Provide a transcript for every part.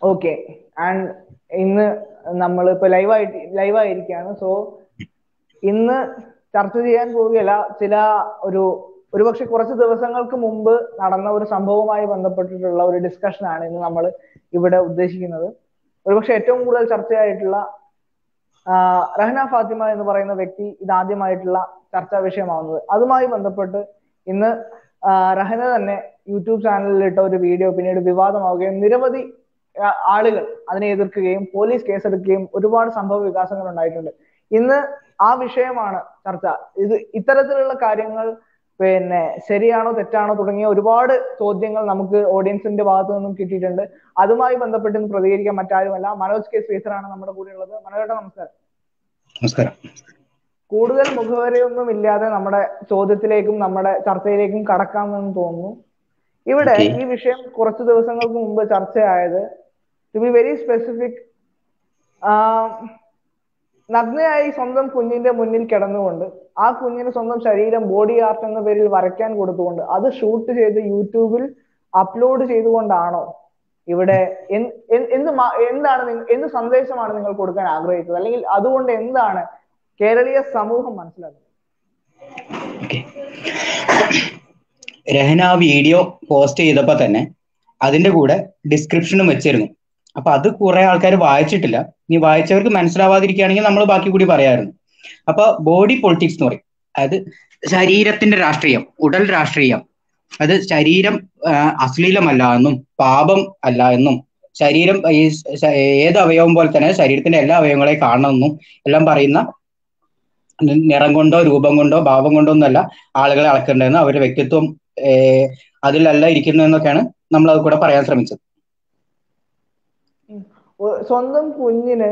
Okay and ഇന്ന് നമ്മൾ ഇപ്പൊ ലൈവായിട്ട് ലൈവായിരിക്കുകയാണ് സോ ഇന്ന് ചർച്ച ചെയ്യാൻ പോവുകയല്ല ചില ഒരു ഒരുപക്ഷെ കുറച്ച് ദിവസങ്ങൾക്ക് മുമ്പ് നടന്ന ഒരു സംഭവവുമായി ബന്ധപ്പെട്ടിട്ടുള്ള ഒരു ഡിസ്കഷൻ ആണ് ഇന്ന് നമ്മൾ ഇവിടെ ഉദ്ദേശിക്കുന്നത് ഒരുപക്ഷെ ഏറ്റവും കൂടുതൽ ചർച്ചയായിട്ടുള്ള റഹ്ന ഫാത്തിമ എന്ന് പറയുന്ന വ്യക്തി ഇതാദ്യമായിട്ടുള്ള ചർച്ചാ വിഷയമാവുന്നത് അതുമായി ബന്ധപ്പെട്ട് ഇന്ന് റഹന തന്നെ യൂട്യൂബ് ചാനലിൽ ഇട്ട ഒരു വീഡിയോ പിന്നീട് വിവാദമാവുകയും നിരവധി ആളുകൾ അതിനെ എതിർക്കുകയും പോലീസ് കേസെടുക്കുകയും ഒരുപാട് സംഭവ വികാസങ്ങൾ ഉണ്ടായിട്ടുണ്ട് ഇന്ന് ആ വിഷയമാണ് ചർച്ച ഇത് ഇത്തരത്തിലുള്ള കാര്യങ്ങൾ പിന്നെ ശരിയാണോ തെറ്റാണോ തുടങ്ങിയ ഒരുപാട് ചോദ്യങ്ങൾ നമുക്ക് ഓഡിയൻസിന്റെ ഭാഗത്തു നിന്നും കിട്ടിയിട്ടുണ്ട് അതുമായി ബന്ധപ്പെട്ട് ഇന്ന് പ്രതികരിക്കാൻ മറ്റാരുമല്ല മനോജ് കെ ശ്രീധറാണ് നമ്മുടെ കൂടെ ഉള്ളത് മനോജേട്ട നമസ്കാരം നമസ്കാരം കൂടുതൽ മുഖവരയൊന്നും ഇല്ലാതെ നമ്മുടെ ചോദ്യത്തിലേക്കും നമ്മുടെ ചർച്ചയിലേക്കും കടക്കാമെന്ന് തോന്നുന്നു ഇവിടെ ഈ വിഷയം കുറച്ച് ദിവസങ്ങൾക്ക് മുമ്പ് ചർച്ചയായത് ടു ബി വെരി സ്പെസിഫിക് നഗ്നയായി സ്വന്തം കുഞ്ഞിന്റെ മുന്നിൽ കിടന്നുകൊണ്ട് ആ കുഞ്ഞിന് സ്വന്തം ശരീരം ബോഡി ആർട്ട് എന്ന പേരിൽ വരയ്ക്കാൻ കൊടുത്തുകൊണ്ട് അത് ഷൂട്ട് ചെയ്ത് യൂട്യൂബിൽ അപ്ലോഡ് ചെയ്തുകൊണ്ടാണോ ഇവിടെ എന്ത് എന്താണ് എന്ത് സന്ദേശമാണ് നിങ്ങൾ കൊടുക്കാൻ ആഗ്രഹിച്ചത് അല്ലെങ്കിൽ അതുകൊണ്ട് എന്താണ് കേരളീയ സമൂഹം മനസ്സിലാക്കുന്നത് രഹന ആ വീഡിയോ പോസ്റ്റ് ചെയ്തപ്പോ തന്നെ അതിന്റെ കൂടെ ഡിസ്ക്രിപ്ഷനും വെച്ചിരുന്നു അപ്പൊ അത് കുറെ ആൾക്കാർ വായിച്ചിട്ടില്ല ഇനി വായിച്ചവർക്ക് മനസ്സിലാവാതിരിക്കുകയാണെങ്കിൽ നമ്മൾ ബാക്കി കൂടി പറയായിരുന്നു അപ്പൊ ബോഡി പൊളിറ്റിക്സ് എന്ന് പറയും അതായത് ശരീരത്തിന്റെ രാഷ്ട്രീയം ഉടൽ രാഷ്ട്രീയം അത് ശരീരം അശ്ലീലമല്ല എന്നും പാപം അല്ല എന്നും ശരീരം ഈ ഏത് അവയവം പോലെ തന്നെ ശരീരത്തിന്റെ എല്ലാ അവയവങ്ങളെയും കാണണമെന്നും എല്ലാം പറയുന്ന നിറം കൊണ്ടോ രൂപം കൊണ്ടോ ഭാവം കൊണ്ടോ ഒന്നല്ല ആളുകളെ അളക്കേണ്ടതെന്ന് അവരുടെ വ്യക്തിത്വം അതിലല്ല ഇരിക്കുന്നതെന്നൊക്കെയാണ് നമ്മൾ അത് കൂടെ പറയാൻ ശ്രമിച്ചത് സ്വന്തം കുഞ്ഞിന്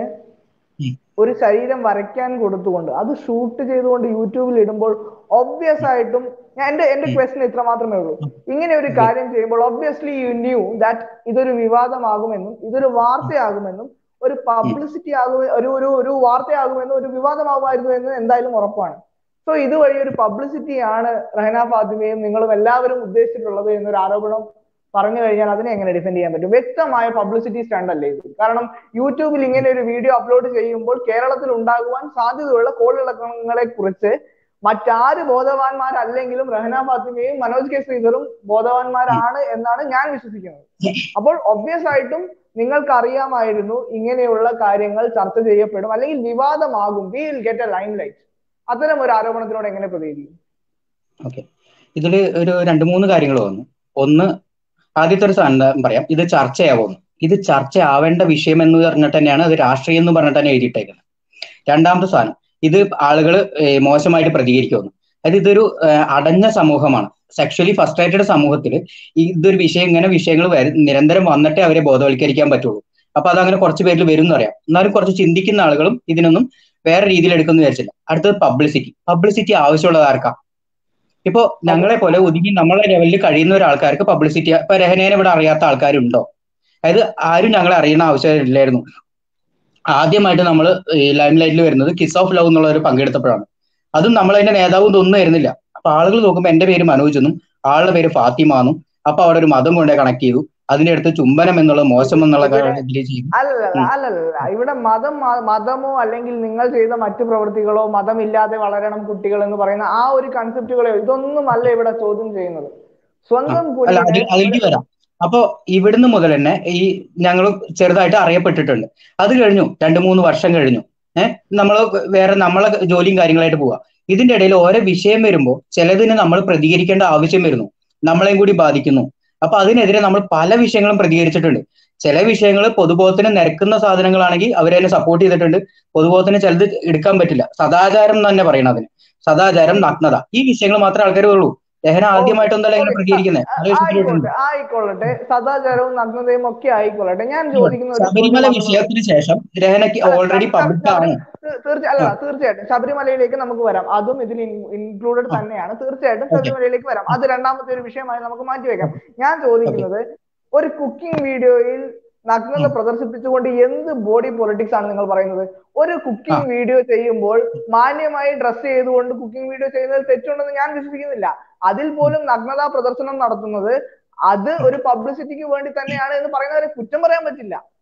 ഒരു ശരീരം വരയ്ക്കാൻ കൊടുത്തുകൊണ്ട് അത് ഷൂട്ട് ചെയ്തുകൊണ്ട് യൂട്യൂബിൽ ഇടുമ്പോൾ ഒബ്വിയസ് ആയിട്ടും ഞാൻ എന്റെ എന്റെ ക്വസ്റ്റൻ ഇത്ര മാത്രമേ ഉള്ളൂ ഇങ്ങനെ ഒരു കാര്യം ചെയ്യുമ്പോൾ ഒബ്വിയസ്ലി യു ന്യൂ ദാറ്റ് ഇതൊരു വിവാദമാകുമെന്നും ഇതൊരു വാർത്തയാകുമെന്നും ഒരു പബ്ലിസിറ്റി ആകും ഒരു ഒരു ഒരു വാർത്തയാകുമെന്നും ഒരു വിവാദമാകുമായിരുന്നു എന്ന് എന്തായാലും ഉറപ്പാണ് സോ ഇതുവഴി ഒരു പബ്ലിസിറ്റിയാണ് റഹന ഫാത്തിമയും നിങ്ങളും എല്ലാവരും ഉദ്ദേശിച്ചിട്ടുള്ളത് എന്നൊരു ആരോപണം പറഞ്ഞു കഴിഞ്ഞാൽ അതിനെ എങ്ങനെ ഡിഫെൻഡ് ചെയ്യാൻ പറ്റും വ്യക്തമായ പബ്ലിസിറ്റി സ്റ്റണ്ട് അല്ലേ ഇത് കാരണം യൂട്യൂബിൽ ഇങ്ങനെ ഒരു വീഡിയോ അപ്ലോഡ് ചെയ്യുമ്പോൾ കേരളത്തിൽ ഉണ്ടാകുവാൻ സാധ്യതയുള്ള കോളിളക്കങ്ങളെ കുറിച്ച് മറ്റാര് ബോധവാന്മാരല്ലെങ്കിലും റഹന ഫാത്തിമയും മനോജ് കെ ശ്രീധറും ബോധവാന്മാരാണ് എന്നാണ് ഞാൻ വിശ്വസിക്കുന്നത് അപ്പോൾ ഒബ്വിയസ് ആയിട്ടും നിങ്ങൾക്ക് അറിയാമായിരുന്നു ഇങ്ങനെയുള്ള കാര്യങ്ങൾ ചർച്ച ചെയ്യപ്പെടും അല്ലെങ്കിൽ വിവാദമാകും we will get a limelight അത്തരം ഒരു ആരോപണത്തിനോട് എങ്ങനെ പ്രതികരിക്കും ഓക്കെ ഇതിൽ ഒരു രണ്ട് മൂന്ന് കാര്യങ്ങൾ വന്നു ഒന്ന് ആദ്യത്തെ ഒരു സാധനം പറയാം ഇത് ചർച്ചയാവുന്നു ഇത് ചർച്ച ആവേണ്ട വിഷയം എന്ന് പറഞ്ഞിട്ട് തന്നെയാണ് അത് രാഷ്ട്രീയം എന്ന് പറഞ്ഞിട്ട് തന്നെ എഴുതിയിട്ടേക്കുന്നത് രണ്ടാമത്തെ സാധനം ഇത് ആളുകൾ മോശമായിട്ട് പ്രതികരിക്കുന്നു അതായത് ഇതൊരു അടഞ്ഞ സമൂഹമാണ് സെക്ഷലി ഫസ്ട്രേറ്റഡ് സമൂഹത്തിൽ ഇതൊരു വിഷയം ഇങ്ങനെ വിഷയങ്ങൾ നിരന്തരം വന്നിട്ടേ അവരെ ബോധവൽക്കരിക്കാൻ പറ്റുള്ളൂ അപ്പൊ അതങ്ങനെ കുറച്ച് പേരിൽ വരും എന്നറിയാം എന്നാലും കുറച്ച് ചിന്തിക്കുന്ന ആളുകളും ഇതിനൊന്നും വേറെ രീതിയിൽ എടുക്കുമെന്ന് വിചാരിച്ചില്ല അടുത്തത് പബ്ലിസിറ്റി പബ്ലിസിറ്റി ആവശ്യമുള്ളത് ആർക്കാ ഇപ്പോ ഞങ്ങളെ പോലെ ഒതുങ്ങി നമ്മളെ ലെവലിൽ കഴിയുന്ന ഒരാൾക്കാർക്ക് പബ്ലിസിറ്റി ഇപ്പൊ രഹനേനെ ഇവിടെ അറിയാത്ത ആൾക്കാരുണ്ടോ അതായത് ആരും ഞങ്ങളെ അറിയുന്ന ആവശ്യമില്ലായിരുന്നു ആദ്യമായിട്ട് നമ്മൾ ലൈം ലൈറ്റിൽ വരുന്നത് കിസ് ഓഫ് ലവ് എന്നുള്ള ഒരു പങ്കെടുത്തപ്പോഴാണ് അതും നമ്മൾ അതിന്റെ നേതാവും ഇതൊന്നും വരുന്നില്ല അപ്പൊ ആളുകൾ നോക്കുമ്പോൾ എന്റെ പേര് മനോജ് എന്നും ആളുടെ പേര് ഫാത്തിമ എന്നും അപ്പൊ അവിടെ ഒരു മതം കൊണ്ടേ കണക്ട് ചെയ്തു അതിന്റെ അടുത്ത് ചുംബനം എന്നുള്ള മോശം എന്നുള്ള അല്ലല്ല അല്ലല്ല ഇവിടെ മതം മതമോ അല്ലെങ്കിൽ നിങ്ങൾ ചെയ്ത മറ്റു പ്രവൃത്തികളോ മതമില്ലാതെ വളരണം കുട്ടികൾ എന്ന് പറയുന്ന ആ ഒരു കൺസെപ്റ്റുകളോ ഇതൊന്നും അല്ല ഇവിടെ ചോദ്യം ചെയ്യുന്നത് സ്വന്തം അതിലേക്ക് വരാം അപ്പോ ഇവിടുന്ന് മുതൽ തന്നെ ഈ ഞങ്ങൾ ചെറുതായിട്ട് അറിയപ്പെട്ടിട്ടുണ്ട് അത് കഴിഞ്ഞു രണ്ടു മൂന്ന് വർഷം കഴിഞ്ഞു ഏഹ് നമ്മൾ വേറെ നമ്മളെ ജോലിയും കാര്യങ്ങളായിട്ട് പോവാ ഇതിന്റെ ഇടയിൽ ഓരോ വിഷയം വരുമ്പോൾ ചിലതിന് നമ്മൾ പ്രതികരിക്കേണ്ട ആവശ്യം വരുന്നു നമ്മളെയും കൂടി ബാധിക്കുന്നു അപ്പൊ അതിനെതിരെ നമ്മൾ പല വിഷയങ്ങളും പ്രതികരിച്ചിട്ടുണ്ട് ചില വിഷയങ്ങൾ പൊതുബോധത്തിന് നിരക്കുന്ന സാധനങ്ങളാണെങ്കിൽ അവരെ സപ്പോർട്ട് ചെയ്തിട്ടുണ്ട് പൊതുബോധത്തിന് ചിലത് എടുക്കാൻ പറ്റില്ല സദാചാരം എന്ന് തന്നെ പറയണം അതിന് സദാചാരം നഗ്നത ഈ വിഷയങ്ങൾ മാത്രമേ ആൾക്കാർ ഉള്ളൂ രഹന ആദ്യമായിട്ടൊന്നല്ല ഇങ്ങനെ പ്രതികരിക്കുന്നത് ആയിക്കോട്ടെ സദാചാരവും നഗ്നതയും ഒക്കെ ആയിക്കോട്ടെ ഞാൻ ചോദിക്കുന്ന ശബരിമല വിഷയത്തിന് ശേഷം രഹനക്ക് ഓൾറെഡി പബ്ലിക് ആണ് അല്ല തീർച്ചയായിട്ടും ശബരിമലയിലേക്ക് നമുക്ക് വരാം അതും ഇതിൽ ഇൻക്ലൂഡഡ് തന്നെയാണ് തീർച്ചയായിട്ടും ശബരിമലയിലേക്ക് വരാം അത് രണ്ടാമത്തെ ഒരു വിഷയമായി നമുക്ക് മാറ്റിവെക്കാം ഞാൻ ചോദിക്കുന്നത് ഒരു കുക്കിംഗ് വീഡിയോയിൽ നഗ്നത പ്രദർശിപ്പിച്ചുകൊണ്ട് എന്ത് ബോഡി പൊളിറ്റിക്സ് ആണ് നിങ്ങൾ പറയുന്നത് ഒരു കുക്കിംഗ് വീഡിയോ ചെയ്യുമ്പോൾ മാന്യമായി ഡ്രസ് ചെയ്തുകൊണ്ട് കുക്കിംഗ് വീഡിയോ ചെയ്യുന്നതിൽ തെറ്റുണ്ടെന്ന് ഞാൻ വിശ്വസിക്കുന്നില്ല അതിൽ പോലും നഗ്നതാ പ്രദർശനം നടത്തുന്നത് അത് ഒരു പബ്ലിസിറ്റിക്ക് വേണ്ടി തന്നെയാണ് എന്ന് പറയുന്നവരെ കുറ്റം പറയാൻ പറ്റില്ല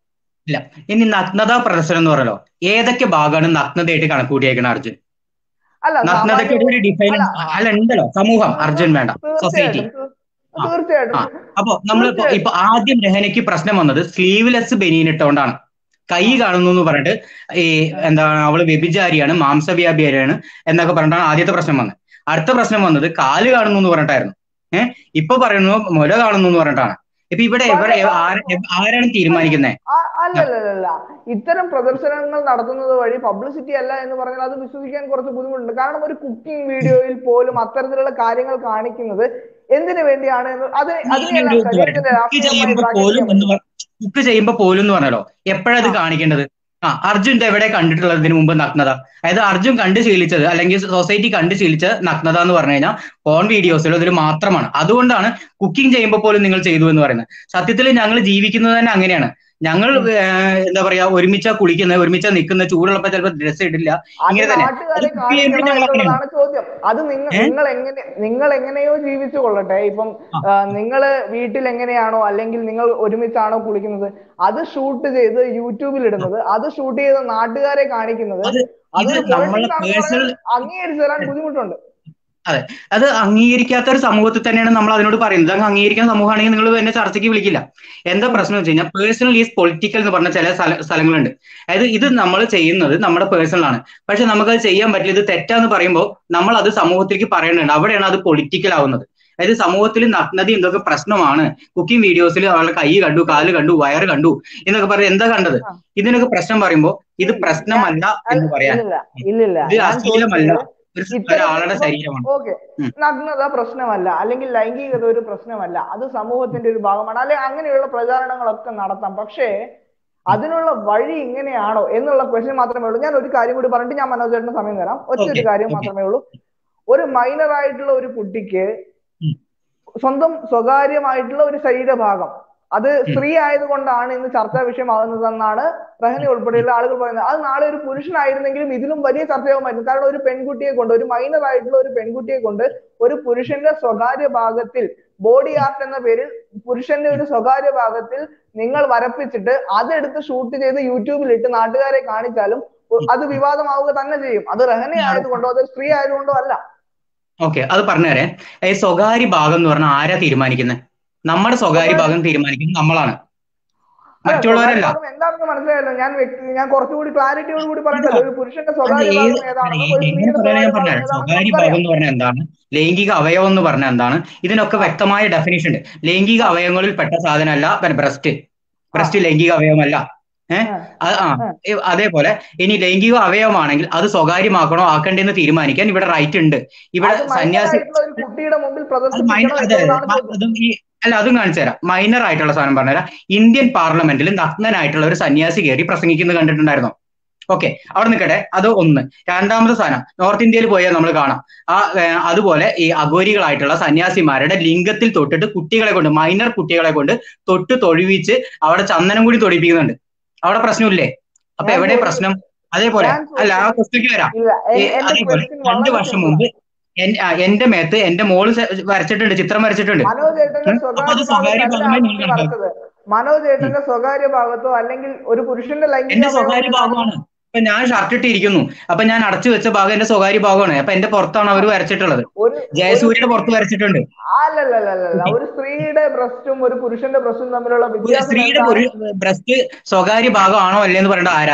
ഇല്ല ഇനി നഗ്നതാ പ്രദർശനം എന്ന് പറയലോ ഏതൊക്കെ ഭാഗമാണ് നഗ്നതയായിട്ട് കണക്കൂട്ടിയേക്കണം അർജുൻ അല്ല നഗ്നതയ്ക്ക് ഒരു ഡിഫൈൻ അല്ല, അല്ല ഉണ്ടല്ലോ സമൂഹം അർജുൻ വേണ്ട സൊസൈറ്റി തീർച്ചയായിട്ടും തീർച്ചയായിട്ടും ആ അപ്പൊ നമ്മൾ ഇപ്പൊ ഇപ്പൊ ആദ്യം രഹനയ്ക്ക് പ്രശ്നം വന്നത് സ്ലീവ്ലെസ് ബനിയൻ ഇട്ടുകൊണ്ടാണ് കൈ കാണുന്നു എന്ന് പറഞ്ഞിട്ട് ഈ എന്താണ് അവള് വ്യഭിചാരിയാണ് മാംസവ്യാപിയാണ് എന്നൊക്കെ പറഞ്ഞിട്ടാണ് ആദ്യത്തെ പ്രശ്നം വന്നത് അടുത്ത പ്രശ്നം വന്നത് കാല് കാണുന്നു എന്ന് പറഞ്ഞിട്ടായിരുന്നു ഏഹ് ഇപ്പൊ പറയുന്നു മുല കാണുന്നു എന്ന് പറഞ്ഞിട്ടാണ് ഇപ്പൊ ഇവിടെ ഇവിടെ ആര- ആരാണ് തീരുമാനിക്കുന്നത് അല്ലല്ലല്ല ഇത്തരം പ്രദർശനങ്ങൾ നടത്തുന്നത് വഴി പബ്ലിസിറ്റി അല്ല എന്ന് പറഞ്ഞാൽ അത് വിശ്വസിക്കാൻ കുറച്ച് ബുദ്ധിമുട്ടുണ്ട് കാരണം ഒരു കുക്കിംഗ് വീഡിയോയിൽ പോലും അത്തരത്തിലുള്ള കാര്യങ്ങൾ കാണിക്കുന്നത് എന്തിനു വേണ്ടിയാണ് എന്ന് അത് അതിനെല്ലാം ശരീരത്തിന്റെ കുക്ക് രാഷ്ട്രീയമായി ചെയ്യുമ്പോ bracket പോലും ചെയ്യാൻ എന്ന് പറ- കുക്ക് ചെയ്യുമ്പോ പോലും എന്ന് പറഞ്ഞല്ലോ എപ്പോഴത് കാണിക്കേണ്ടത് ആ അർജുൻ എവിടെ കണ്ടിട്ടുള്ളത് ഇതിനു മുമ്പ് നഗ്നത അതായത് അർജുൻ കണ്ടു ശീലിച്ചത് അല്ലെങ്കിൽ സൊസൈറ്റി കണ്ടു ശീലിച്ച നഗ്നത എന്ന് പറഞ്ഞു കഴിഞ്ഞാൽ ഫോൺ വീഡിയോസിലോ ഇതിൽ മാത്രമാണ് അതുകൊണ്ടാണ് കുക്കിംഗ് ചെയ്യുമ്പോൾ പോലും നിങ്ങൾ ചെയ്തു എന്ന് പറയുന്നത് സത്യത്തിൽ ഞങ്ങൾ ജീവിക്കുന്നത് തന്നെ അങ്ങനെയാണ് ഞങ്ങൾ ഏഹ്, എന്താ പറയാ ഒരുമിച്ചാ കുളിക്കുന്നത് ഒരുമിച്ചാ നിൽക്കുന്ന ചൂടുള്ളപ്പോ ചിലപ്പോൾ ഡ്രസ്സ് ഇടില്ല അത് ഇങ്ങനെ തന്നെ നാട്ടുകാരെ അത് കുക്ക് ചെയ്യുമ്പോൾ കാണിക്കണം ഞങ്ങൾ അങ്ങനെയാണ് എന്നുള്ളതാണ് ചോദ്യം അത് നിങ്ങൾ ഏ? നിങ്ങൾ എങ്ങനെ നിങ്ങൾ എങ്ങനെയോ ജീവിച്ചു കൊള്ളട്ടെ ഇപ്പം ആ, നിങ്ങള് വീട്ടിൽ എങ്ങനെയാണോ അല്ലെങ്കിൽ നിങ്ങൾ ഒരുമിച്ചാണോ കുളിക്കുന്നത് അത് ഷൂട്ട് ചെയ്ത് യൂട്യൂബിൽ ഇടുന്നത് അത് ഷൂട്ട് ചെയ്ത് നാട്ടുകാരെ കാണിക്കുന്നത് അത് ഇത് അതൊരു നമ്മളെ politics ആണെന്ന് പേഴ്സണൽ പറഞ്ഞാൽ അംഗീകരിച്ചു തരാൻ ബുദ്ധിമുട്ടുണ്ട് അതെ അത് അംഗീകരിക്കാത്ത ഒരു സമൂഹത്തിൽ തന്നെയാണ് നമ്മൾ അതിനോട് പറയുന്നത് അങ്ങ് അംഗീകരിക്കുന്ന സമൂഹമാണെങ്കിൽ നിങ്ങൾ എന്നെ ചർച്ചയ്ക്ക് വിളിക്കില്ല എന്താ പ്രശ്നം വെച്ച് കഴിഞ്ഞാൽ പേഴ്സണൽ ഈസ് പൊളിറ്റിക്കൽ എന്ന് പറഞ്ഞ ചില സ്ഥല- സ്ഥലങ്ങളുണ്ട് അതായത് ഇത് നമ്മൾ ചെയ്യുന്നത് നമ്മുടെ പേഴ്സണൽ ആണ് പക്ഷെ നമുക്കത് ചെയ്യാൻ പറ്റില്ല ഇത് തെറ്റാന്ന് പറയുമ്പോൾ നമ്മൾ അത് സമൂഹത്തിലേക്ക് പറയേണ്ടതുണ്ട് അവിടെയാണ് അത് പൊളിറ്റിക്കൽ ആവുന്നത് അതായത് സമൂഹത്തിൽ നഗ്നത എന്തൊക്കെ പ്രശ്നമാണ് കുക്കിംഗ് വീഡിയോസിൽ അവളുടെ കൈ കണ്ടു കാല് കണ്ടു വയറ് കണ്ടു എന്നൊക്കെ പറഞ്ഞ് എന്താ കണ്ടത് ഇതിനൊക്കെ പ്രശ്നം പറയുമ്പോൾ ഇത് പ്രശ്നമല്ല എന്ന് പറയാൻ ഇല്ലില്ല ഇല്ലില്ല ഇത് ഞാൻ അശ്ലീലമല്ല ചോദിച്ചത് ഒരു ഇത്തരം ഒരാളുടെ ശരീരമാണ് ഓക്കെ ഉം. നഗ്നത പ്രശ്നമല്ല അല്ലെങ്കിൽ ലൈംഗികത ഒരു പ്രശ്നമല്ല അത് സമൂഹത്തിന്റെ ഒരു ഭാഗമാണ് അല്ലെ അങ്ങനെയുള്ള പ്രചാരണങ്ങളൊക്കെ നടത്താം പക്ഷേ അതിനുള്ള വഴി ഇങ്ങനെയാണോ എന്നുള്ള ക്വസ്റ്റ്യൻ മാത്രമേ ഉള്ളൂ ഞാൻ ഒരു കാര്യം കൂടി പറഞ്ഞിട്ട് ഞാൻ മനോജ് ചേട്ടന് സമയം തരാം ഒറ്റ ഒരു Okay, കാര്യം okay. മാത്രമേ ഉള്ളൂ ഒരു മൈനർ ആയിട്ടുള്ള ഒരു കുട്ടിക്ക് ഉം. സ്വന്തം സ്വകാര്യമായിട്ടുള്ള ഒരു ശരീരഭാഗം അത് സ്ത്രീ ആയതുകൊണ്ടാണ് ഇന്ന് ചർച്ചാ വിഷയമാകുന്നതെന്നാണ് റഹനി ഉൾപ്പെടെയുള്ള ആളുകൾ പറയുന്നത് അത് നാളെ ഒരു പുരുഷനായിരുന്നെങ്കിലും ഇതിലും വലിയ ചർച്ചയാകുമായിരുന്നു കാരണം ഒരു പെൺകുട്ടിയെ കൊണ്ട് ഒരു മൈനർ ആയിട്ടുള്ള ഒരു പെൺകുട്ടിയെ കൊണ്ട് ഒരു പുരുഷന്റെ സ്വകാര്യ ഭാഗത്തിൽ ബോഡി ആർട്ട് എന്ന പേരിൽ പുരുഷന്റെ ഒരു സ്വകാര്യ ഭാഗത്തിൽ നിങ്ങൾ വരപ്പിച്ചിട്ട് അതെടുത്ത് ഷൂട്ട് ചെയ്ത് യൂട്യൂബിൽ ഇട്ട് നാട്ടുകാരെ കാണിച്ചാലും അത് വിവാദമാവുക തന്നെ ചെയ്യും അത് റഹന ആയതുകൊണ്ടോ അത് സ്ത്രീ ആയതുകൊണ്ടോ അല്ല ഓക്കെ അത് പറഞ്ഞുതരേ ഈ സ്വകാര്യ ഭാഗം എന്ന് പറഞ്ഞാൽ ആരാ തീരുമാനിക്കുന്നത് നമ്മുടെ സ്വകാര്യ ഭാഗം തീരുമാനിക്കുന്നത് നമ്മളാണ് മറ്റുള്ളവരല്ല സ്വകാര്യ ഭാഗം എന്താണെന്ന് മനസ്സിലായല്ലോ ഞാൻ വ്യക്തി ഞാൻ കുറച്ചുകൂടി ക്ലാരിറ്റിയോട് കൂടി പറയണ്ടല്ലോ ഒരു പുരുഷന്റെ അത് സ്വകാര്യ ഏത് ഭാഗം ഏതാണെന്നും ഒരു എങ്ങനെ സ്ത്രീയുടെ പറയാൻ സ്വകാര്യ ഞാൻ ഭാഗം പറഞ്ഞാൽ ഏതാണെന്നും സ്വകാര്യ ഭാഗം നമുക്കറിയാം എന്ന് പറഞ്ഞാൽ എന്താണ് ലൈംഗിക അവയവം എന്ന് പറഞ്ഞാൽ എന്താണ് ഇതിനൊക്കെ വ്യക്തമായ ഡെഫിനേഷൻ ഉണ്ട് ലൈംഗിക അവയവങ്ങളിൽ പെട്ട സാധനമല്ല ബ്രസ്റ്റ് ബ്രസ്റ്റ് ലൈംഗിക അവയവമല്ല ഏഹ് ആ, ആ ഏ, അതേപോലെ ഇനി ലൈംഗിക അവയവമാണെങ്കിൽ അത് സ്വകാര്യമാക്കണോ ആക്കണ്ടെന്ന് തീരുമാനിക്കാൻ ഇവിടെ റൈറ്റ് ഉണ്ട് ഇവിടെ അത് minor സന്യാസി ആയിട്ടുള്ള ഒരു കുട്ടിയുടെ മുമ്പിൽ അത് മൈനർ പ്രദർശിപ്പിക്കണം അതെ എന്നുള്ളതാണ് മ- ചോദ്യം. അതും ഈ അല്ല അതും കാണിച്ചു തരാം മൈനർ ആയിട്ടുള്ള സാധനം പറഞ്ഞുതരാം ഇന്ത്യൻ പാർലമെന്റിൽ നഗ്നനായിട്ടുള്ള ഒരു സന്യാസി കയറി പ്രസംഗിക്കുന്നത് കണ്ടിട്ടുണ്ടായിരുന്നോ ഓക്കെ അവിടെ നിൽക്കട്ടെ അത് ഒന്ന് രണ്ടാമത്തെ സാധനം നോർത്ത് ഇന്ത്യയിൽ പോയാൽ നമ്മൾ കാണാം ആ ഏ, അതുപോലെ ഈ അഘോരികളായിട്ടുള്ള സന്യാസിമാരുടെ ലിംഗത്തിൽ തൊട്ടിട്ട് കുട്ടികളെ കൊണ്ട് മൈനർ കുട്ടികളെ കൊണ്ട് തൊട്ട് തൊഴിവിച്ച് അവിടെ ചന്ദനം കൂടി തൊഴിപ്പിക്കുന്നുണ്ട് അവിടെ പ്രശ്നമില്ലേ അപ്പൊ ഞാൻ എവിടെ ചോദിച്ചത്- പ്രശ്നം അതേപോലെ ഞാൻ അല്ല ആ ചോദിച്ചത്- ക്വസ്റ്റ്യക്ക് വരാം ഇല്ല ഏ, എ- എന്റെ അതേപോലെ question രണ്ട് വളരെ വർഷം simple മുമ്പ് എൻ- ആ, എന്റെ മേത്ത് എന്റെ മോള് സ- വരച്ചിട്ടുണ്ട് ചിത്രം വരച്ചിട്ടുണ്ട് മനോജ് ഏട്ടന്റെ ഉം. അപ്പൊ അത് സ്വകാര്യ സ്വകാര്യ ഭാഗത്തല്ല ഭാഗമായി ആ നിങ്ങൾ കുട്ടി കണ്ടത് വരച്ചത് മനോജ് ഏട്ടന്റെ സ്വകാര്യ ഭാഗത്തോ അല്ലെങ്കിൽ ഒരു പുരുഷന്റെ ലൈംഗിക എന്റെ അവയവം സ്വകാര്യ ഭാഗമാണ് ഇപ്പൊ ഞാൻ ഷർട്ട് ഇട്ടിരിക്കുന്നു അപ്പൊ ഞാൻ അടച്ചു വെച്ച ഭാഗം എന്റെ സ്വകാര്യ ഭാഗമാണ് അപ്പൊ എന്റെ പുറത്താണ് അവർ വരച്ചിട്ടുള്ളത് ഒരു ജയസൂര്യയുടെ പുറത്ത് വരച്ചിട്ടുണ്ട് അല്ലല്ലല്ല ഒരു സ്ത്രീയുടെ ബ്രസ്റ്റും ഒരു പുരുഷന്റെ ബ്രസ്റ്റും തമ്മിലുള്ള ഒരു വ്യത്യാസം സ്ത്രീയുടെ എന്താണ്? ഒരു ബ്രസ്റ്റ് സ്വകാര്യ ഭാഗമാണോ അല്ലേന്ന് പറയേണ്ട ആരാ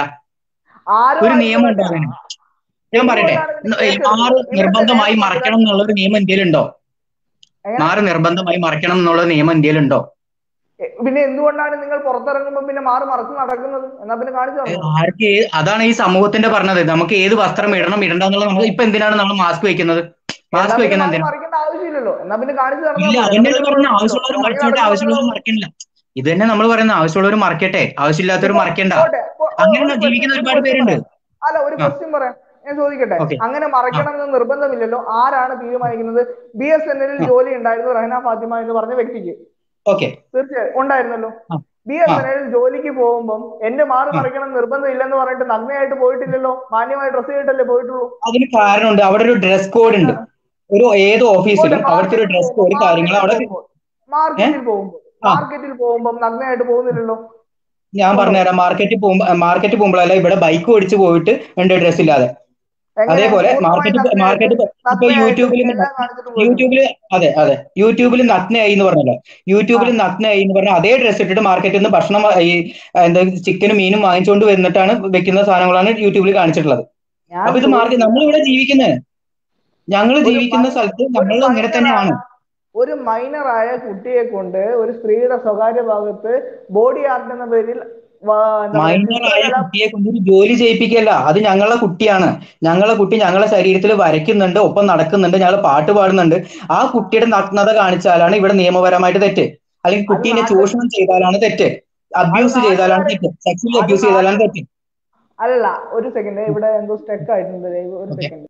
ആരോ ഒരു നിയമം ഉണ്ടോ ആയിക്കോട്ടെ. അതിന് ഞാൻ പറയട്ടെ മാറ് നിർബന്ധമായി മറക്കണം എന്നുള്ള ഒരു നിയമം ഇന്ത്യയിലുണ്ടോ എങ്ങനെ? മാറ് നിർബന്ധമായി മറക്കണം എന്നുള്ള നിയമം ഇന്ത്യയിലുണ്ടോ എ, പിന്നെ എന്തുകൊണ്ടാണ് നിങ്ങൾ പുറത്തിറങ്ങുമ്പോൾ പിന്നെ മാറി മറച്ച് നടക്കുന്നത് എന്നാ പിന്നെ കാണിച്ചു ഏ, തന്നോ ആർക്ക് ഏ- അതാണ് ഈ സമൂഹത്തിന്റെ പറഞ്ഞത് നമുക്ക് ഏത് വസ്ത്രം ഇടണം ഇടണ്ട എന്നുള്ളത് നമ്മൾ ഇപ്പൊ എന്തിനാണ് നമ്മൾ മാസ്ക് വെക്കുന്നത് എന്നാ മാസ്ക് പിന്നെ വെക്കുന്നത് മാറി എന്തിനാ മറിക്കേണ്ട ആവശ്യമില്ലല്ലോ എന്നാ പിന്നെ കാണിച്ചു തരണം ഇല്ല അതന്നെയാണ് പറഞ്ഞ ആവശ്യമുള്ളവർ മറിച്ചോട്ടെ ആവശ്യമുള്ളവർ മറക്കണില്ല ഇത് തന്നെ നമ്മൾ പറയുന്നത് ആവശ്യമുള്ളവർ മറക്കട്ടെ ആവശ്യമില്ലാത്തവർ മറക്കണ്ട അങ്ങനെ ജീവിക്കുന്ന ഒരുപാട് പേരുണ്ട് അല്ല ഒരു ആ. ക്വസ്റ്റ്യൻ പറയാം ഞാൻ ചോദിക്കട്ടെ Okay. അങ്ങനെ മറക്കണം എന്ന് നിർബന്ധമില്ലല്ലോ ആരാണ് തീരുമാനിക്കുന്നത് ബി എസ് എൻ എല്ലിൽ ആ. ജോലി ഉണ്ടായിരുന്നു റഹന ഫാത്തിമ എന്ന് പറഞ്ഞ വ്യക്തിക്ക് ഓക്കെ തീർച്ചയായും ഉണ്ടായിരുന്നല്ലോ ആ. ബി എസ് എൻ എല്ലിൽ ജോലിക്ക് പോകുമ്പോൾ എന്റെ മാറി മറിക്കണം നിർബന്ധം ഇല്ലെന്ന് പറഞ്ഞിട്ട് നഗ്നയായിട്ട് പോയിട്ടില്ലല്ലോ മാന്യമായി ഡ്രസ് ചെയ്തിട്ടല്ലേ പോയിട്ടുള്ളൂ അതിന് കാരണമുണ്ട് അവിടെ ഒരു ഡ്രസ് കോഡ് ഉണ്ട് ഒരു ഏത് ഓഫീസിലും അവിടുത്തെ ഒരു ഡ്രസ് കോഡ് കാര്യങ്ങൾ അവിടെ മാർക്കറ്റിൽ പോകുമ്പോൾ ആ. മാർക്കറ്റിൽ പോകുമ്പോൾ നഗ്നയായിട്ട് പോകുന്നില്ലല്ലോ ഞാൻ പറഞ്ഞുതരാം മാർക്കറ്റിൽ പോകുമ്പോ മാർക്കറ്റിൽ പോകുമ്പോഴല്ല ഇവിടെ ബൈക്ക് ഓടിച്ചു പോയിട്ട് ഉണ്ട് ഡ്രസ് ഇല്ലാതെ അതേപോലെ മാർക്കറ്റ് മാർക്കറ്റ് ഇപ്പൊ യൂട്യൂബിൽ യൂട്യൂബിൽ അതെ അതെ യൂട്യൂബിൽ നഗ്നയായി എന്ന് പറഞ്ഞല്ലോ യൂട്യൂബിൽ നഗ്നയായി എന്ന് പറഞ്ഞാൽ അതേ ഡ്രസ് ഇട്ടിട്ട് മാർക്കറ്റിൽ നിന്ന് ഭക്ഷണം ഈ എന്താ ചിക്കനും മീനും വാങ്ങിച്ചുകൊണ്ട് വന്നിട്ടാണ് വെക്കുന്ന സാധനങ്ങളാണ് യൂട്യൂബിൽ കാണിച്ചിട്ടുള്ളത് അപ്പൊ ഇത് മാർക്കറ്റ് നമ്മളിവിടെ ജീവിക്കുന്നത് ഞങ്ങൾ ജീവിക്കുന്ന സ്ഥലത്ത് നമ്മൾ ഇങ്ങനെ തന്നെയാണ് ഒരു മൈനറായ കുട്ടിയെ കൊണ്ട് ഒരു സ്ത്രീയുടെ സ്വകാര്യ ഭാഗത്ത് ബോഡി ആർട്ട് എന്ന പേരിൽ മൈനറായ കുട്ടിയെ കൊണ്ട് ഒരു ജോലി ചെയ്യിപ്പിക്കല്ല അത് ഞങ്ങളുടെ കുട്ടിയാണ് ഞങ്ങളെ കുട്ടി ഞങ്ങളെ ശരീരത്തിൽ വരയ്ക്കുന്നുണ്ട് ഒപ്പം നടക്കുന്നുണ്ട് ഞങ്ങൾ പാട്ട് പാടുന്നുണ്ട് ആ കുട്ടിയുടെ നഗ്നത കാണിച്ചാലാണ് ഇവിടെ നിയമപരമായിട്ട് തെറ്റ് അല്ലെങ്കിൽ കുട്ടീനെ ചൂഷണം ചെയ്താലാണ് തെറ്റ് അബ്യൂസ് ചെയ്താലാണ് തെറ്റ് സെക്സ്വലി അബ്യൂസ് ചെയ്താലാണ് തെറ്റ് അല്ല ഒരു സെക്കൻഡ് ഇവിടെ എന്തോ സ്റ്റെക്ക് ആയിട്ടുണ്ട് ഒരു സെക്കൻഡ്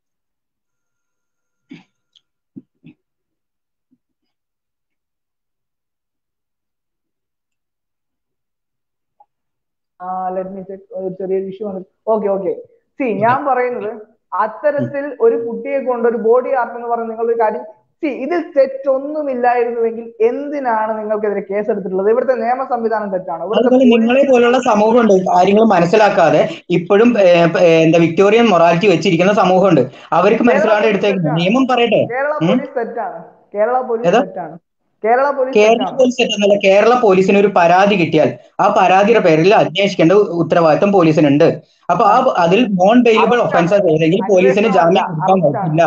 ആ ലെറ്റ് മീ ചെക്ക് ഒരു ചെറിയൊരു ഇഷ്യൂ ആണ് ഓക്കെ ഓക്കെ സി ഞാൻ പറയുന്നത് അത്തരത്തിൽ ഒരു കുട്ടിയെ കൊണ്ട് ഒരു ബോഡി ആർട്ട് എന്ന് പറയുന്ന നിങ്ങളൊരു കാര്യം സി ഇതിൽ തെറ്റൊന്നുമില്ലായിരുന്നുവെങ്കിൽ എന്തിനാണ് നിങ്ങൾക്കെതിരെ കേസ് എടുത്തിട്ടുള്ളത് ഇവിടുത്തെ നിയമ സംവിധാനം തെറ്റാണ് അതുപോലെ നിങ്ങളെ പോലുള്ള സമൂഹമുണ്ട് കാര്യങ്ങൾ മനസ്സിലാക്കാതെ ഇപ്പോഴും എന്താ വിക്ടോറിയൻ മൊറാലിറ്റി വെച്ചിരിക്കുന്ന സമൂഹമുണ്ട് അവർക്ക് മനസ്സിലാണ്ട് എടുത്തേക്കുന്നത് നിയമം പറയട്ടെ കേരള പോലീസ് തെറ്റാണ് കേരള പോലീസ് തെറ്റാണ് കേരള പോലീസ് കേരള പോലീസ് തെറ്റെന്നല്ല കേരള പോലീസിന് ഒരു പരാതി കിട്ടിയാൽ ആ പരാതിയുടെ പേരിൽ അന്വേഷിക്കേണ്ട ഉത്തരവാദിത്വം പോലീസിനുണ്ട് അപ്പൊ ആ അതിൽ നോൺ ബെയിലബിൾ ഒഫൻസ് ചെയ്തെങ്കിൽ പോലീസിന് ജാമ്യം കൊടുക്കാൻ പറ്റില്ല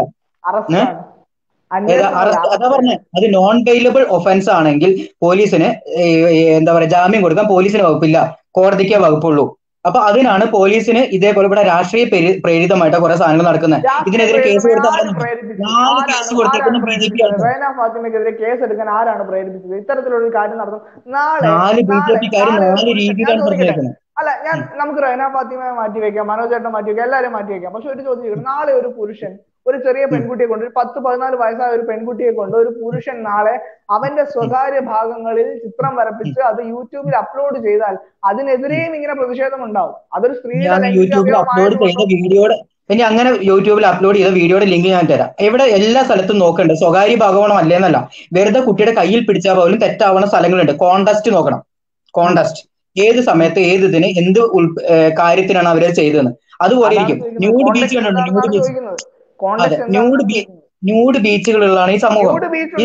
അതാ പറഞ്ഞ അത് നോൺ ബെയിലബിൾ ഒഫൻസ് ആണെങ്കിൽ പോലീസിന് എന്താ പറയാ ജാമ്യം കൊടുക്കാൻ പോലീസിന് വകുപ്പില്ല കോടതിക്കേ വകുപ്പുള്ളൂ അപ്പൊ അതിനാണ് പോലീസിന് ഇതേപോലെ ഇവിടെ രാഷ്ട്രീയ പ്രേരിതമായിട്ട് കുറെ സാധനങ്ങൾ നടക്കുന്നത് ഇതിനെതിരെ കേസ് കൊടുത്താൽ നാല് കേസ് കൊടുത്തേക്കുന്ന ബി ജെ പി ഫാത്തിമയ്ക്കെതിരെ കേസ് എടുക്കാൻ ആരാണ് പ്രേരിപ്പിച്ചത് ഇത്തരത്തിലുള്ള ഒരു കാര്യം നടത്തും നാളെ നാല് ബി ജെ പിക്കാർ നാല് രീതിയിലാണ് പറഞ്ഞേക്കുന്നത് അല്ല ഞാൻ നമുക്ക് റഹന ഫാത്തിമയെ മാറ്റി വെക്കാം മനോജ് ചേട്ടൻ മാറ്റി വെക്കാം എല്ലാവരും മാറ്റി വെക്കാം പക്ഷെ ഒരു ചോദ്യം ചോദിക്കണം നാളെ ഒരു പുരുഷൻ ഒരു ചെറിയ പെൺകുട്ടിയെ കൊണ്ട് ഒരു പത്ത് പതിനാല് വയസ്സായ ഒരു പെൺകുട്ടിയെ കൊണ്ട് ഒരു പുരുഷൻ നാളെ അവന്റെ സ്വകാര്യ ഭാഗങ്ങളിൽ ചിത്രം വരപ്പിച്ച് അത് യൂട്യൂബിൽ അപ്ലോഡ് ചെയ്താൽ അതിനെതിരെയും ഇങ്ങനെ പ്രതിഷേധം ഉണ്ടാവും അതൊരു സ്ത്രീയുടെ യൂട്യൂബിൽ അപ്ലോഡ് ചെയ്ത വീഡിയോയുടെ ഇനി അങ്ങനെ യൂട്യൂബിൽ അപ്ലോഡ് ചെയ്ത വീഡിയോയുടെ ലിങ്ക് ഞാൻ തരാം ഇവിടെ എല്ലാ സ്ഥലത്തും നോക്കണ്ട സ്വകാര്യ ഭാഗമാണോ അല്ലേന്നല്ല വെറുതെ കുട്ടിയുടെ കയ്യിൽ പിടിച്ചാൽ പോലും തെറ്റാവുന്ന സ്ഥലങ്ങളുണ്ട് കോണ്ടസ്റ്റ് നോക്കണം കോണ്ടസ്റ്റ് ഏത് സമയത്ത് ഏത് ഇതിന് എന്ത് കാര്യത്തിനാണ് അവരത് ചെയ്തതെന്ന് അതുപോലെ ഇരിക്കും ന്യൂഡ് ബീച്ച് കണ്ടുണ്ട് ന്യൂഡ് ബീച്ച് അതെ ന്യൂഡ് ബീച്ച് ന്യൂഡ് ബീച്ചുകളുള്ളതാണ് ഈ സമൂഹം ഈ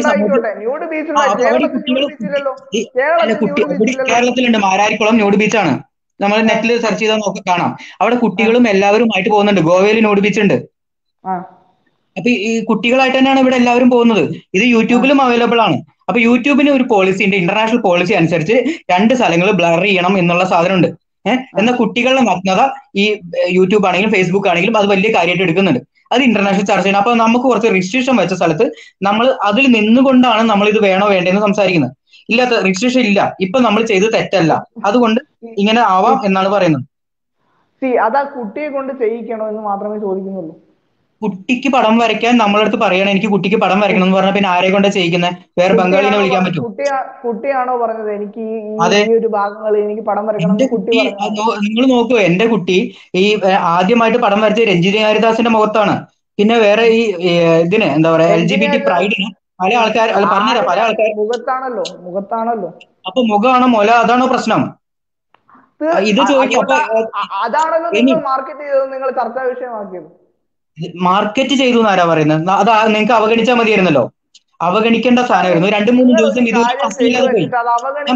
കേരളത്തിലുണ്ട് മാരാരിക്കുളം ന്യൂഡ് ബീച്ചാണ് നമ്മൾ നെറ്റിൽ സെർച്ച് ചെയ്താൽ നോക്കി കാണാം അവിടെ കുട്ടികളും എല്ലാവരുമായിട്ട് പോകുന്നുണ്ട് ഗോവയിൽ ന്യൂഡ് ബീച്ച് ഉണ്ട് അപ്പൊ ഈ കുട്ടികളായിട്ട് തന്നെയാണ് ഇവിടെ എല്ലാവരും പോകുന്നത് ഇത് യൂട്യൂബിലും അവൈലബിൾ ആണ് അപ്പൊ യൂട്യൂബിന് ഒരു പോളിസി ഉണ്ട് ഇന്റർനാഷണൽ പോളിസി അനുസരിച്ച് രണ്ട് സ്ഥലങ്ങൾ ബ്ലർ ചെയ്യണം എന്നുള്ള സാധനമുണ്ട് ഏഹ് എന്നാൽ കുട്ടികളുടെ നഗ്നത ഈ യൂട്യൂബ് ആണെങ്കിലും ഫേസ്ബുക്ക് ആണെങ്കിലും അത് വലിയ കാര്യമായിട്ട് എടുക്കുന്നുണ്ട് അത് ഇന്റർനാഷണൽ ചർച്ച ചെയ്യണം അപ്പൊ നമുക്ക് കുറച്ച് റിസ്ട്രിക്ഷൻ വെച്ച സ്ഥലത്ത് നമ്മൾ അതിൽ നിന്നുകൊണ്ടാണ് നമ്മൾ ഇത് വേണോ വേണ്ടെന്ന് സംസാരിക്കുന്നത് ഇല്ലാത്ത റിസ്ട്രിക്ഷൻ ഇല്ല ഇപ്പൊ നമ്മൾ ചെയ്ത് തെറ്റല്ല അതുകൊണ്ട് ഇങ്ങനെ ആവാം എന്നാണ് പറയുന്നത് അതാ കുട്ടിയെ കൊണ്ട് ചെയ്യിക്കണോ എന്ന് മാത്രമേ ചോദിക്കുന്നുള്ളൂ കുട്ടിക്ക് പടം വരയ്ക്കാൻ നമ്മളടുത്ത് പറയണം എനിക്ക് കുട്ടിക്ക് പടം വരയ്ക്കണം എന്ന് പറഞ്ഞാൽ പിന്നെ ആരെ കൊണ്ട് ചെയ്യിക്കുന്നത് വേറെ ബംഗാളിനെ വിളിക്കാൻ പറ്റും കുട്ടിയാണോ പറഞ്ഞത് എനിക്ക് ഈ ഒരു ഭാഗങ്ങൾ എനിക്ക് പടം വരയ്ക്കണം കുട്ടി നിങ്ങൾ നോക്കൂ എന്റെ കുട്ടി ഈ ആദ്യമായിട്ട് പടം വരച്ച രഞ്ജിനി ഹരിദാസിന്റെ മുഖത്താണ് പിന്നെ വേറെ ഈ ഇതിന് എന്താ പറയാ എൽ ജി ബി ടി പ്രൈഡിന് പല ആൾക്കാർ പറഞ്ഞുതരാം പല ആൾക്കാർ മുഖത്താണല്ലോ മുഖത്താണല്ലോ അപ്പൊ മുഖമാണോ മുല അതാണോ പ്രശ്നം ഇത് ചോദിക്കും അതാണല്ലോ നിങ്ങൾ മാർക്കറ്റ് ചെയ്തത് നിങ്ങൾ ചർച്ചാ വിഷയമാക്കിയത് മാർക്കറ്റ് ചെയ്തു എന്നാരാ പറയുന്നത് അത് നിങ്ങൾക്ക് അവഗണിച്ചാൽ മതിയായിരുന്നല്ലോ അവഗണിക്കേണ്ട സാധനമായിരുന്നു രണ്ടു മൂന്ന് ദിവസം ഇത് ഞാൻ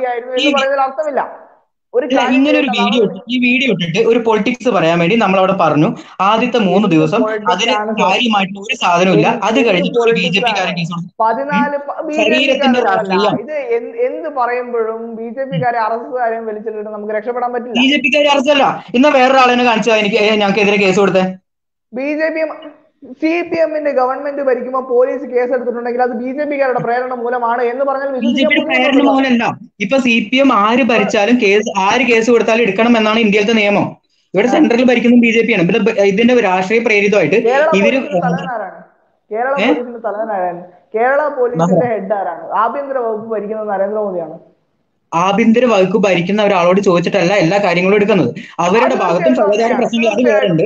പറയാം ഇങ്ങനെ ഒരു വീഡിയോ ഈ വീഡിയോ ഇട്ടിട്ട് ഒരു പൊളിറ്റിക്സ് പറയാൻ വേണ്ടി നമ്മൾ അവിടെ പറഞ്ഞു ആദ്യത്തെ മൂന്ന് ദിവസം അതിന് കാര്യമായിട്ടുള്ള ഒരു സാധനമില്ല അത് കഴിഞ്ഞിട്ട് ബി ജെ പിക്കാരൻ ശരീരത്തിന്റെ രാഷ്ട്രീയം ഇത് എന്ത് പറയുമ്പോഴും ബി ജെ പിക്കാരെ അറസ്റ്റുകാരെയും വലിച്ചിട്ട് നമുക്ക് രക്ഷപ്പെടാൻ പറ്റില്ല ബി ജെ പിക്കാരെ അറസ്റ്റല്ല ഇന്ന വേറൊരാളെ കാണിച്ചാൽ എനിക്ക് ഞങ്ങൾക്കെതിരെ കേസ് കൊടുത്തേ B J P C P എമ്മിന്റെ ഗവൺമെന്റ് ഭരിക്കുമ്പോൾ പോലീസ് കേസ് എടുത്തിട്ടുണ്ടെങ്കിൽ അത് ബി ജെ പിക്കാരുടെ പ്രേരണ മൂലമാണ് എന്ന് പറഞ്ഞാൽ പ്രേരണ മൂലമല്ല ഇപ്പൊ C P M R ഭരിച്ചാലും case ആര് കേസ് കൊടുത്താലും എടുക്കണം എന്നാണ് ഇന്ത്യയിലത്തെ നിയമം ഇവിടെ സെൻട്രലിൽ ഭരിക്കുന്നത് ബി ജെ പി ആണ് പിന്നെ ഇതിന്റെ രാഷ്ട്രീയ പ്രേരിതമായിട്ട് ഇവര് കേരള പോലീസിന്റെ തലവനാരാണ് കേരള പോലീസിന്റെ ഹെഡ് ആരാണ് ആഭ്യന്തര വകുപ്പ് ഭരിക്കുന്നത് നരേന്ദ്രമോദിയാണ് ആഭ്യന്തര വകുപ്പ് ഭരിക്കുന്ന ഒരാളോട് ചോദിച്ചിട്ടല്ല എല്ലാ കാര്യങ്ങളും എടുക്കുന്നത് അവരുടെ ഭാഗത്തും സഹചാര പ്രശ്നങ്ങൾ അത് വേറുണ്ട്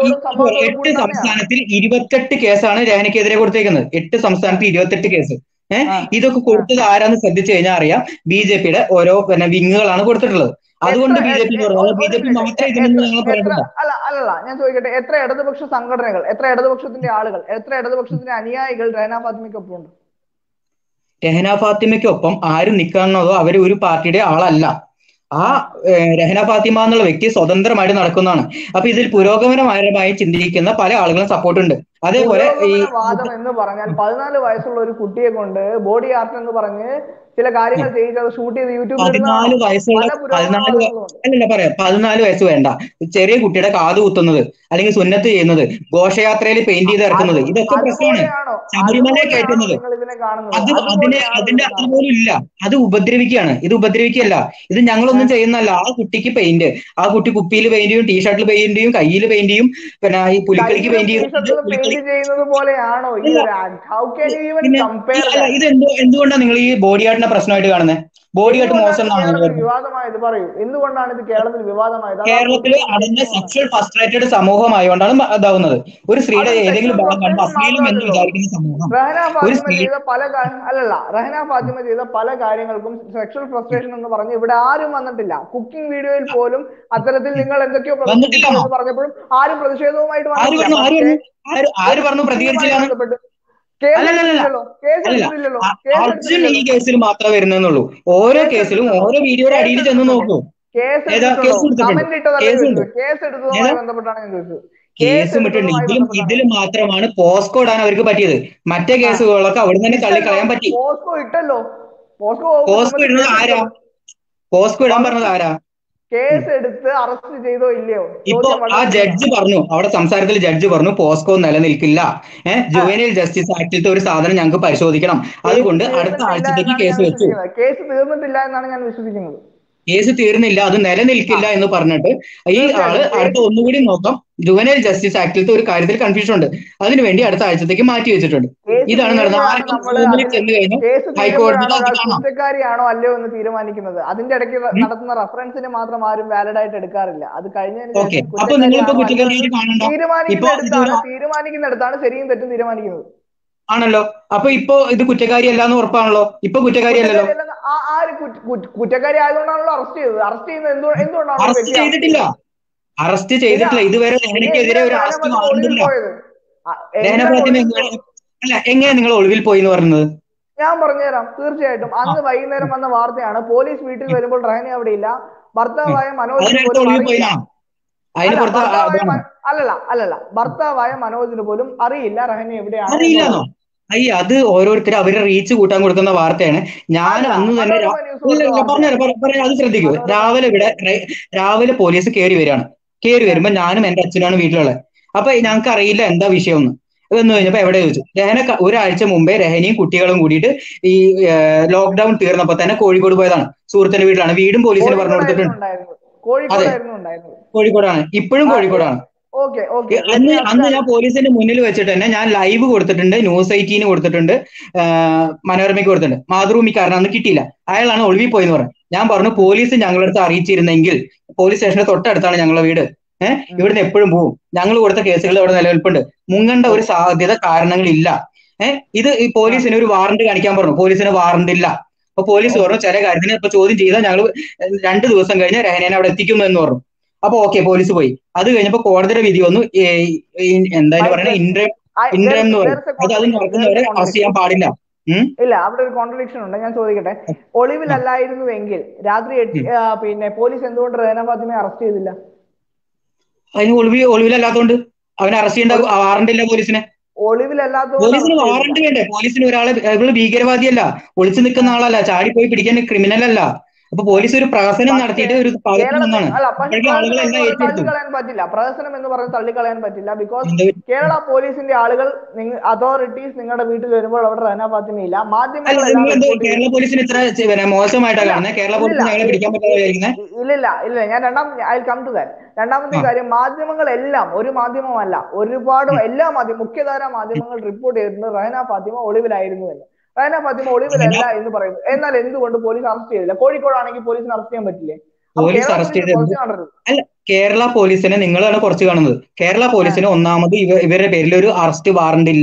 എട്ട് സംസ്ഥാനത്തിൽ ഇരുപത്തെട്ട് കേസാണ് രഹനയ്ക്കെതിരെ കൊടുത്തേക്കുന്നത് എട്ട് സംസ്ഥാനത്ത് ഇരുപത്തെട്ട് കേസ് ഏഹ് ആ ഇതൊക്കെ ആ കൊടുത്തത് ആരാന്ന് ശ്രദ്ധിച്ചു കഴിഞ്ഞാൽ അറിയാം ബി ജെ പിയുടെ ഓരോ പിന്നെ വിങ്ങുകളാണ് കൊടുത്തിട്ടുള്ളത് എത്ര അതുകൊണ്ട് ബി എ- ജെ പി എന്ന് എ- പറയുന്നത് ഒ- ബി ഒരു ജെ പി മിനിറ്റ് മാത്രമേ എ- ഇതിനൊന്നും എത്ര ഞങ്ങൾ എത്ര പറയട്ടില്ല അല്ല അല്ലല്ല ഞാൻ ചോദിക്കട്ടെ എത്ര ഇടതുപക്ഷ സംഘടനകൾ എത്ര ഇടതുപക്ഷത്തിന്റെ ആളുകൾ എത്ര ഇടതുപക്ഷത്തിന്റെ അനുയായികൾ റഹന ഫാത്തിമയ്ക്കൊപ്പം ഉണ്ട് രഹന ഫാത്തിമയ്ക്കൊപ്പം ആരും നിൽക്കുന്നതോ അവർ ഒരു പാർട്ടിയുടെ ആളല്ല ആ ആ ഏഹ്, രഹന ഫാത്തിമ എന്നുള്ള വ്യക്തി സ്വതന്ത്രമായിട്ട് നടക്കുന്നതാണ് അപ്പൊ ഇതിൽ പുരോഗമനപരമായി ചിന്തിക്കുന്ന പല ആളുകളും സപ്പോർട്ട് ഉണ്ട് അതേപോലെ ഈ പുരോഗമന വാദം എന്ന് പറഞ്ഞാൽ പതിനാല് വയസ്സുള്ള ഒരു കുട്ടിയെ കൊണ്ട് ബോഡി ആർട്ട് എന്ന് പറഞ്ഞ് ചില കാര്യങ്ങൾ ചെയ്ത് അത് ഷൂട്ട് ചെയ്ത് യൂട്യൂബിൽ ഇടുന്നതാണോ പതിനാല് വയസ്സുള്ള പല പുരോഗമന പതിനാല് വ- വാദങ്ങളും ഉണ്ട് അല്ലല്ല പറയാം പതിനാല് വയസ്സ് വേണ്ട ചെറിയ കുട്ടിയുടെ കാത് കുത്തുന്നത് അല്ലെങ്കിൽ സുന്നത്ത് ചെയ്യുന്നത് ഘോഷയാത്രയിൽ പെയിന്റ് ചെയ്ത് ഇറക്കുന്നത് അത് ഇതൊക്കെ പ്രശ്നമാണ് അതുപോലെയാണോ ശബരിമല അതുപോലെയാണോ കയറ്റുന്നത് നിങ്ങൾ ഇതിനെ കാണുന്നത് അത് അതിന് അതുപോലെയാണോ അതിന്റെ ഇതിനെ അത്ര കാണുന്നത് പോലും ഇല്ല അത് ഉപദ്രവിക്കുകയാണ് ഇത് ഉപദ്രവിക്കുകയല്ല ഇത് ഞങ്ങളൊന്നും ചെയ്യുന്നല്ല ആ കുട്ടിക്ക് പെയിന്റ് ആ കുട്ടി കുപ്പിയിൽ പെയിന്റ് ചെയ്യും ടീഷർട്ടിൽ പെയിന്റ് ചെയ്യും കയ്യിൽ പെയിന്റ് ചെയ്യും പിന്നെ ഈ പുലിക്കളിക്ക് കയ്യിലും പെയിന്റ് ചെയ്യുന്നുണ്ട് ടീഷർട്ടിലും പുലിക്കളി പെയിന്റ് ചെയ്യുന്നത് പോലെയാണോ ഈ ഇല്ല ഒരു act how can you even പിന്നെ കമ്പയർ അല്ല ഇത് എന്ത് എന്തുകൊണ്ടാണ് നിങ്ങൾ ഈ ബോഡി ആർട്ടിനെ പ്രശ്നമായിട്ട് കാണുന്നത് ബോഡി ആർട്ട് എന്തുകൊണ്ടാണ് മോശം ഇത് എന്നാണ് നിങ്ങൾ കേരളത്തിൽ പറയുന്നത് വിവാദമായത് പറയൂ എന്തുകൊണ്ടാണ് ഇത് കേരളത്തിൽ വിവാദമായത് അത് ആ കേരളത്തില് കുട്ടിക്ക് അടഞ്ഞ ഉദ്ദേശിക്കുന്നതാണ് സെക്ഷൽ ഫസ്ട്രേറ്റഡ് സമൂഹമായതുകൊണ്ടാണ് മ- ഇതാവുന്നത് ഒരു സ്ത്രീയുടെ അതൊരു ഏതെങ്കിലും സെക്ഷൽ ഭാഗം കണ്ട് ഫ്രസ്ട്രേഷൻ അശ്ലീലം എന്ന് മാത്രമല്ലല്ലോ വിചാരിക്കുന്ന സമൂഹം റഹന ഒരു ഫാത്തിമ സ്ത്രീ ചെയ്ത പല കാ- അല്ലല്ല റഹന ഫാത്തിമ ചെയ്ത പല കാര്യങ്ങൾക്കും സെക്ഷൽ ഫ്രസ്ട്രേഷൻ എന്ന് പറഞ്ഞ് ഇവിടെ ആരും വന്നിട്ടില്ല കുക്കിംഗ് വീഡിയോയിൽ പോലും അത്തരത്തിൽ നിങ്ങൾ എന്തൊക്കെയോ പ്രദർശിപ്പിച്ചു വന്നിട്ടില്ല എന്ന് പറഞ്ഞപ്പോഴും ആരും പ്രതിഷേധവുമായിട്ട് ആര് വന്നിട്ടില്ല പറഞ്ഞു ആര് പക്ഷേ പറഞ്ഞു ആര് ആര് ഒരു പറഞ്ഞു കുക്കിങ്ങുമായി പ്രതികരിച്ചില്ലാന്ന് ബന്ധപ്പെട്ട് കേസ് അല്ലല്ലല്ല എടുത്തിട്ടില്ലല്ലോ കേസ് അല്ലല്ല എടുത്തിട്ടില്ലല്ലോ അ- കേസ് അർജുൻ ഈ എടുത്തിട്ടില്ലല്ലോ കേസിൽ മാത്രമേ വരുന്നുള്ളൂ ഓരോ കേസ് കേസിലും എടുത്തിട്ടുണ്ടോ ഓരോ വീഡിയോയുടെ കേസ് അടിയിൽ ചെന്ന് എടുത്തിട്ടുണ്ടോ നോക്കൂ കേസ് ഏതാ എടുത്തിട്ടുണ്ടോ കേസ് എടുത്തിട്ടുണ്ട് കമന്റ് ഇട്ടതല്ല കേസ് ഉണ്ട് ചോദിച്ചത് കേസ് ഏതാ എടുത്തതുമായി ബന്ധപ്പെട്ടാണ് ഞാൻ ചോദിച്ചത് കേസ് കേസ് ഇട്ടിട്ടുണ്ട് എടുത്തതുമായി ഇതിലും ബന്ധപ്പെട്ടാണ് ഇതിൽ മാത്രമാണ് പോസ്കോ ഇടാൻ അവർക്ക് പറ്റിയത് മറ്റേ ആ കേസുകളൊക്കെ അവിടെ തന്നെ ഇട്ടല്ലോ തള്ളിക്കളയാൻ പറ്റി പോസ്കോ ഇട്ടല്ലോ പോസ്കോ വകുപ്പ് പോസ്കോ ചുമത്തി ഇടുന്നത് ആരാ കേസെടുത്തല്ലോ പോസ്കോ ഇടാൻ വകുപ്പ് പറഞ്ഞത് ആരാ കേസ് എടുത്ത് അറസ്റ്റ് ചെയ്തോ ഇല്ലയോ ഇപ്പൊ ചോദ്യം ആ വളരെ ജഡ്ജ് സിമ്പിളാണ് പറഞ്ഞു അവിടെ സംസാരത്തിൽ ജഡ്ജ് പറഞ്ഞു പോസ്കോ നിലനിൽക്കില്ല ഏഹ് ആ ജുവനൈൽ ജസ്റ്റിസ് ആക്ടിലത്തെ ഒരു സാധനം ഞങ്ങൾക്ക് പരിശോധിക്കണം കേസ് അതുകൊണ്ട് അടുത്ത തീർന്നിട്ടില്ല ആഴ്ചത്തേക്ക് എന്നാണ് കേസ് ഞാൻ വെച്ചു വിശ്വസിക്കുന്നത് കേസ് തീർന്നിട്ടില്ല എന്നാണ് ഞാൻ വിശ്വസിക്കുന്നത് കേസ് തീർന്നില്ല അത് ആ നിലനിൽക്കില്ല എന്ന് പറഞ്ഞിട്ട് ഈ ആള് തീർച്ചയായിട്ടും അടുത്ത കേസ് ഒന്നുകൂടി നോക്കാം ജുവനൈൽ ജസ്റ്റിസ് ആക്ടിലത്തെ ഒരു കാര്യത്തിൽ കൺഫ്യൂഷൻ ഉണ്ട് അതിനുവേണ്ടി അടുത്ത ആഴ്ചത്തേക്ക് മാറ്റി വെച്ചിട്ടുണ്ട് കേസ് ഇതാണ് നടന്നത് തീരുമ്പോഴാണ് ആർക്കും നമ്മൾ റൂമിൽ അതിൽ ചെന്ന് കഴിഞ്ഞാൽ കേസ് ഹൈക്കോടതിയിൽ തീരുമ്പോഴാണ് അത് ഒരാൾ കാണാം കുറ്റക്കാരിയാണോ അല്ലയോ എന്ന് തീരുമാനിക്കുന്നത് അതിന്റെ ഇടയ്ക്ക് ഉം. നടത്തുന്ന റെഫറൻസിന് മാത്രം ആരും വാലിഡ് ആയിട്ട് എടുക്കാറില്ല അത് കഴിഞ്ഞതിന് ഓക്കെ ശേഷം അപ്പൊ നിങ്ങളിപ്പോ കുറ്റക്കാരിയാണോ അല്ലയോ എന്ന് കുറ്റക്കാരിയായിട്ട് കാണണ്ട ഇപ്പൊ തീരുമാനിക്കുന്നിടത്താണ് ഇതൊരു തീരുമാനിക്കുന്നിടത്താണ് ശരിയും തെറ്റും തീരുമാനിക്കുന്നത് ആണല്ലോ അപ്പൊ ഇപ്പൊ ഇത് കുറ്റക്കാരിയല്ല എന്ന് ഉറപ്പാണല്ലോ ഇപ്പൊ കുറ്റക്കാരിയല്ലല്ലോ കുറ്റക്കാരിയല്ലെന്ന് ആ- ആര് കുറ്റ- കുറ്റ- കുറ്റക്കാരി ആയതുകൊണ്ടാണല്ലോ അറസ്റ്റ് ചെയ്തത് അറസ്റ്റ് ചെയ്യുന്നത് എന്തുകൊ- എന്തുകൊണ്ടാണ് ഒരു അറസ്റ്റ് വ്യക്തി അറസ്റ്റ് ചെയ്തിട്ടില്ല ചെയ്യുന്നത് അറസ്റ്റ് പിന്നെ ചെയ്തിട്ടില്ല ഇതുവരെ പിന്നെ ലഹനയ്ക്കെതിരെ എന്തിനാണ് ഒരു റഹന അറസ്റ്റ് ഫാത്തിമ ഒളിവിൽ വാറണ്ടില്ല പോയത് ആ, ലഹന എന്തിനാണ് ഫാത്തിമ ഒളിവിൽ എങ്ങനെ പോയത് അല്ല എങ്ങനെ നിങ്ങൾ ഒളിവിൽ പോയി എന്ന് പറയുന്നത് ഞാൻ പറഞ്ഞുതരാം തീർച്ചയായിട്ടും ആ അന്ന് വൈകുന്നേരം വന്ന വാർത്തയാണ് പോലീസ് വീട്ടിൽ വരുമ്പോൾ റഹന അവിടെ ഇല്ല ഭർത്താവായ മനോജിന് അതിനടുത്ത് പോലും ഒളിവിൽ അറിയില്ല പോയിനാണോ അതിന് അല്ല പുറത്ത് ആ- ഭർത്താവായ അതാണ് മ- അല്ലല്ല അല്ലല്ല ഭർത്താവായ മനോജിന് പോലും അറിയില്ല റഹന എവിടെയാണ് അറിയില്ലാന്നോ എന്നുള്ളത് അയ്യ അത് ഓരോരുത്തർ അവരുടെ റീച്ച് കൂട്ടാൻ കൊടുക്കുന്ന വാർത്തയാണ് ഞാൻ അല്ല അന്ന് തന്നെ രാ- മനോരമ ന്യൂസ് ഇല്ല കൊടുത്ത ഇല്ല പറഞ്ഞുതരാം വാർത്തയാണ് പറ- പറയാം അത് ശ്രദ്ധിക്കൂ മനോരമ രാവിലെ ഇവിടെ റേ- രാവിലെ പോലീസ് കയറി വരികയാണ് കയറി വരുമ്പോ ഞാനും എന്റെ അച്ഛനാണ് വീട്ടിലുള്ളത് അപ്പൊ ഞങ്ങൾക്ക് അറിയില്ല എന്താ വിഷയം എന്ന് എന്ന് കഴിഞ്ഞപ്പോ എവിടെ ചോദിച്ചു രഹന ക- ഒരാഴ്ച മുമ്പേ രഹനയും കുട്ടികളും കൂടിയിട്ട് ഈ ലോക്ക്ഡൌൺ തീർന്നപ്പോ തന്നെ കോഴിക്കോട് പോയതാണ് സുഹൃത്തിന്റെ വീട്ടിലാണ് വീടും പോലീസിന് പറഞ്ഞു കോഴിക്കോടായിരുന്നു കൊടുത്തിട്ടുണ്ട് ഉണ്ടായിരുന്നത് കോഴിക്കോടായിരുന്നു ഉണ്ടായിരുന്നത് കോഴിക്കോടാണ് ഇപ്പോഴും ആ കോഴിക്കോടാണ് ഓക്കെ ഓക്കെ അന്ന് അന്ന് ഞാൻ പോലീസിന്റെ മുന്നിൽ വെച്ചിട്ട് തന്നെ ഞാൻ ലൈവ് കൊടുത്തിട്ടുണ്ട് ന്യൂസ് എയ്റ്റീന് കൊടുത്തിട്ടുണ്ട് ആ, മനോരമയ്ക്ക് കൊടുത്തിട്ടുണ്ട് മാതൃഭൂമിക്കാരൻ അന്ന് കിട്ടിയില്ല അയാളാണ് ഒളിവിൽ പോയെന്ന് പറഞ്ഞു ഞാൻ പറഞ്ഞു പോലീസ് ഞങ്ങളുടെ അടുത്ത് അറിയിച്ചിരുന്നെങ്കിൽ പോലീസ് സ്റ്റേഷന്റെ തൊട്ടടുത്താണ് ഞങ്ങളുടെ വീട് ഏഹ് ഇവിടുന്ന് എപ്പോഴും പോവും ഞങ്ങൾ കൊടുത്ത കേസുകൾ ഇവിടെ നിലനിൽപ്പുണ്ട് മുങ്ങേണ്ട ഒരു സാധ്യത കാരണങ്ങളില്ല ഏഹ് ഇത് ഈ പോലീസിന് ഒരു വാറണ്ട് കാണിക്കാൻ പറഞ്ഞു പോലീസിന് വാറണ്ട് ഇല്ല അപ്പൊ പോലീസ് പറഞ്ഞു ചില കാര്യത്തിന് ഇപ്പൊ ചോദ്യം ചെയ്താൽ ഞങ്ങൾ രണ്ട് ദിവസം കഴിഞ്ഞ് രഹനേനെ അവിടെ എത്തിക്കുന്നു എന്ന് പറഞ്ഞു അപ്പൊ ഓക്കെ പോലീസ് പോയി അത് കഴിഞ്ഞപ്പോ കോടതിയുടെ വിധി വന്നു ഏ, ഈ എന്തായാലും പറയുന്നത് ഇൻട്രം ഇൻട്രം എന്ന് പറയും അത് അത് നടക്കുന്നവരെ അറസ്റ്റ് ചെയ്യാൻ പാടില്ല ഉം ഇല്ല അവിടെ ഒരു കോൺട്രഡിക്ഷൻ ഉണ്ട് ഞാൻ ചോദിക്കട്ടെ ഒളിവിലല്ലായിരുന്നുവെങ്കിൽ രാത്രി എട്ട് ആ, പിന്നെ പോലീസ് എന്തുകൊണ്ട് റഹന ഫാത്തിമയെ അറസ്റ്റ് ചെയ്തില്ല അതിന് ഒളിവി ഒളിവിലല്ലാത്തോണ്ട് അവനെ അറസ്റ്റ് ചെയ്യേണ്ട വാറണ്ട് ഇല്ല പോലീസിന് ഒളിവിലല്ലാത്തതുകൊണ്ട് പോലീസിന് arrest വാറണ്ട് ചെയ്തില്ല. വേണ്ടേ പോലീസിന് ഒരാളെ ഇവള് ഭീകരവാദിയല്ല ഒളിച്ചു നിൽക്കുന്ന ആളല്ല ചാടിപ്പോയി പിടിക്കാൻ ക്രിമിനൽ അല്ല അപ്പൊ പോലീസ് ഒരു പ്രഹസനം പക്ഷേ നടത്തിയിട്ട് ഒരു പകരം കേരളത്തിൽ വന്നാണ് അല്ല പക്ഷേ അപ്പോഴേക്കും ആളുകൾ പ്രഹസനം എന്ന് എല്ലാം പറഞ്ഞ് ഏറ്റെടുത്തു തള്ളിക്കളയാൻ പറ്റില്ല പ്രഹസനം എന്ന് പറഞ്ഞ് തള്ളിക്കളയാൻ പറ്റില്ല ബിക്കോസ് എന്ത് കേരള പോലീസിന്റെ ആളുകൾ അതോറിറ്റീസ് നിങ്ങളുടെ വീട്ടിൽ വരുമ്പോൾ അവിടെ റഹന ഫാത്തിമ ഇല്ല അല്ല മാധ്യമങ്ങളെല്ലാം നിങ്ങൾ എന്ത് report ചെയ്തു. കേരള പോലീസിന് ഇത്ര ചെ- പിന്നെ മോശമായിട്ടാണ് ഇല്ല, കാണുന്നത് കേരള പോലീസ് ഇല്ലില്ല. ഞങ്ങളെ പിടിക്കാൻ പറ്റാതെ വിചാരിക്കുന്നത് ഇല്ലില്ല ഇല്ല ഞാൻ രണ്ടാം ഐ കം ടു ദാറ്റ് രണ്ടാമത്തെ ആ. കാര്യം മാധ്യമങ്ങളെല്ലാം ഒരു മാധ്യമമല്ല ഒരുപാട് എല്ലാ മാധ്യമ മുഖ്യധാര മാധ്യമങ്ങൾ റിപ്പോർട്ട് ചെയ്തിട്ടുണ്ട് റഹന ഫാത്തിമ ഒളിവിലായിരുന്നു എന്ന് റഹന ഫാത്തിമ ഒളിവിലല്ല എന്ന് പറയുന്നു എന്നാൽ എന്തുകൊണ്ട് പോലീസ് അറസ്റ്റ് ചെയ്തില്ല കോഴിക്കോടാണെങ്കിൽ പോലീസിന് അറസ്റ്റ് ചെയ്യാൻ പറ്റില്ലേ അപ്പൊ പോലീസ് കേരള അറസ്റ്റ് പോലീസ് ചെയ്തത് കുറച്ച് കാണരുത് അല്ല കേരള പോലീസിനെ നിങ്ങളാണ് കുറച്ച് കാണുന്നത് കേരള പോലീസിന് ഒന്നാമത് ഇവ ഇവരുടെ പേരിൽ ഒരു അറസ്റ്റ് വാറണ്ട് ഇല്ല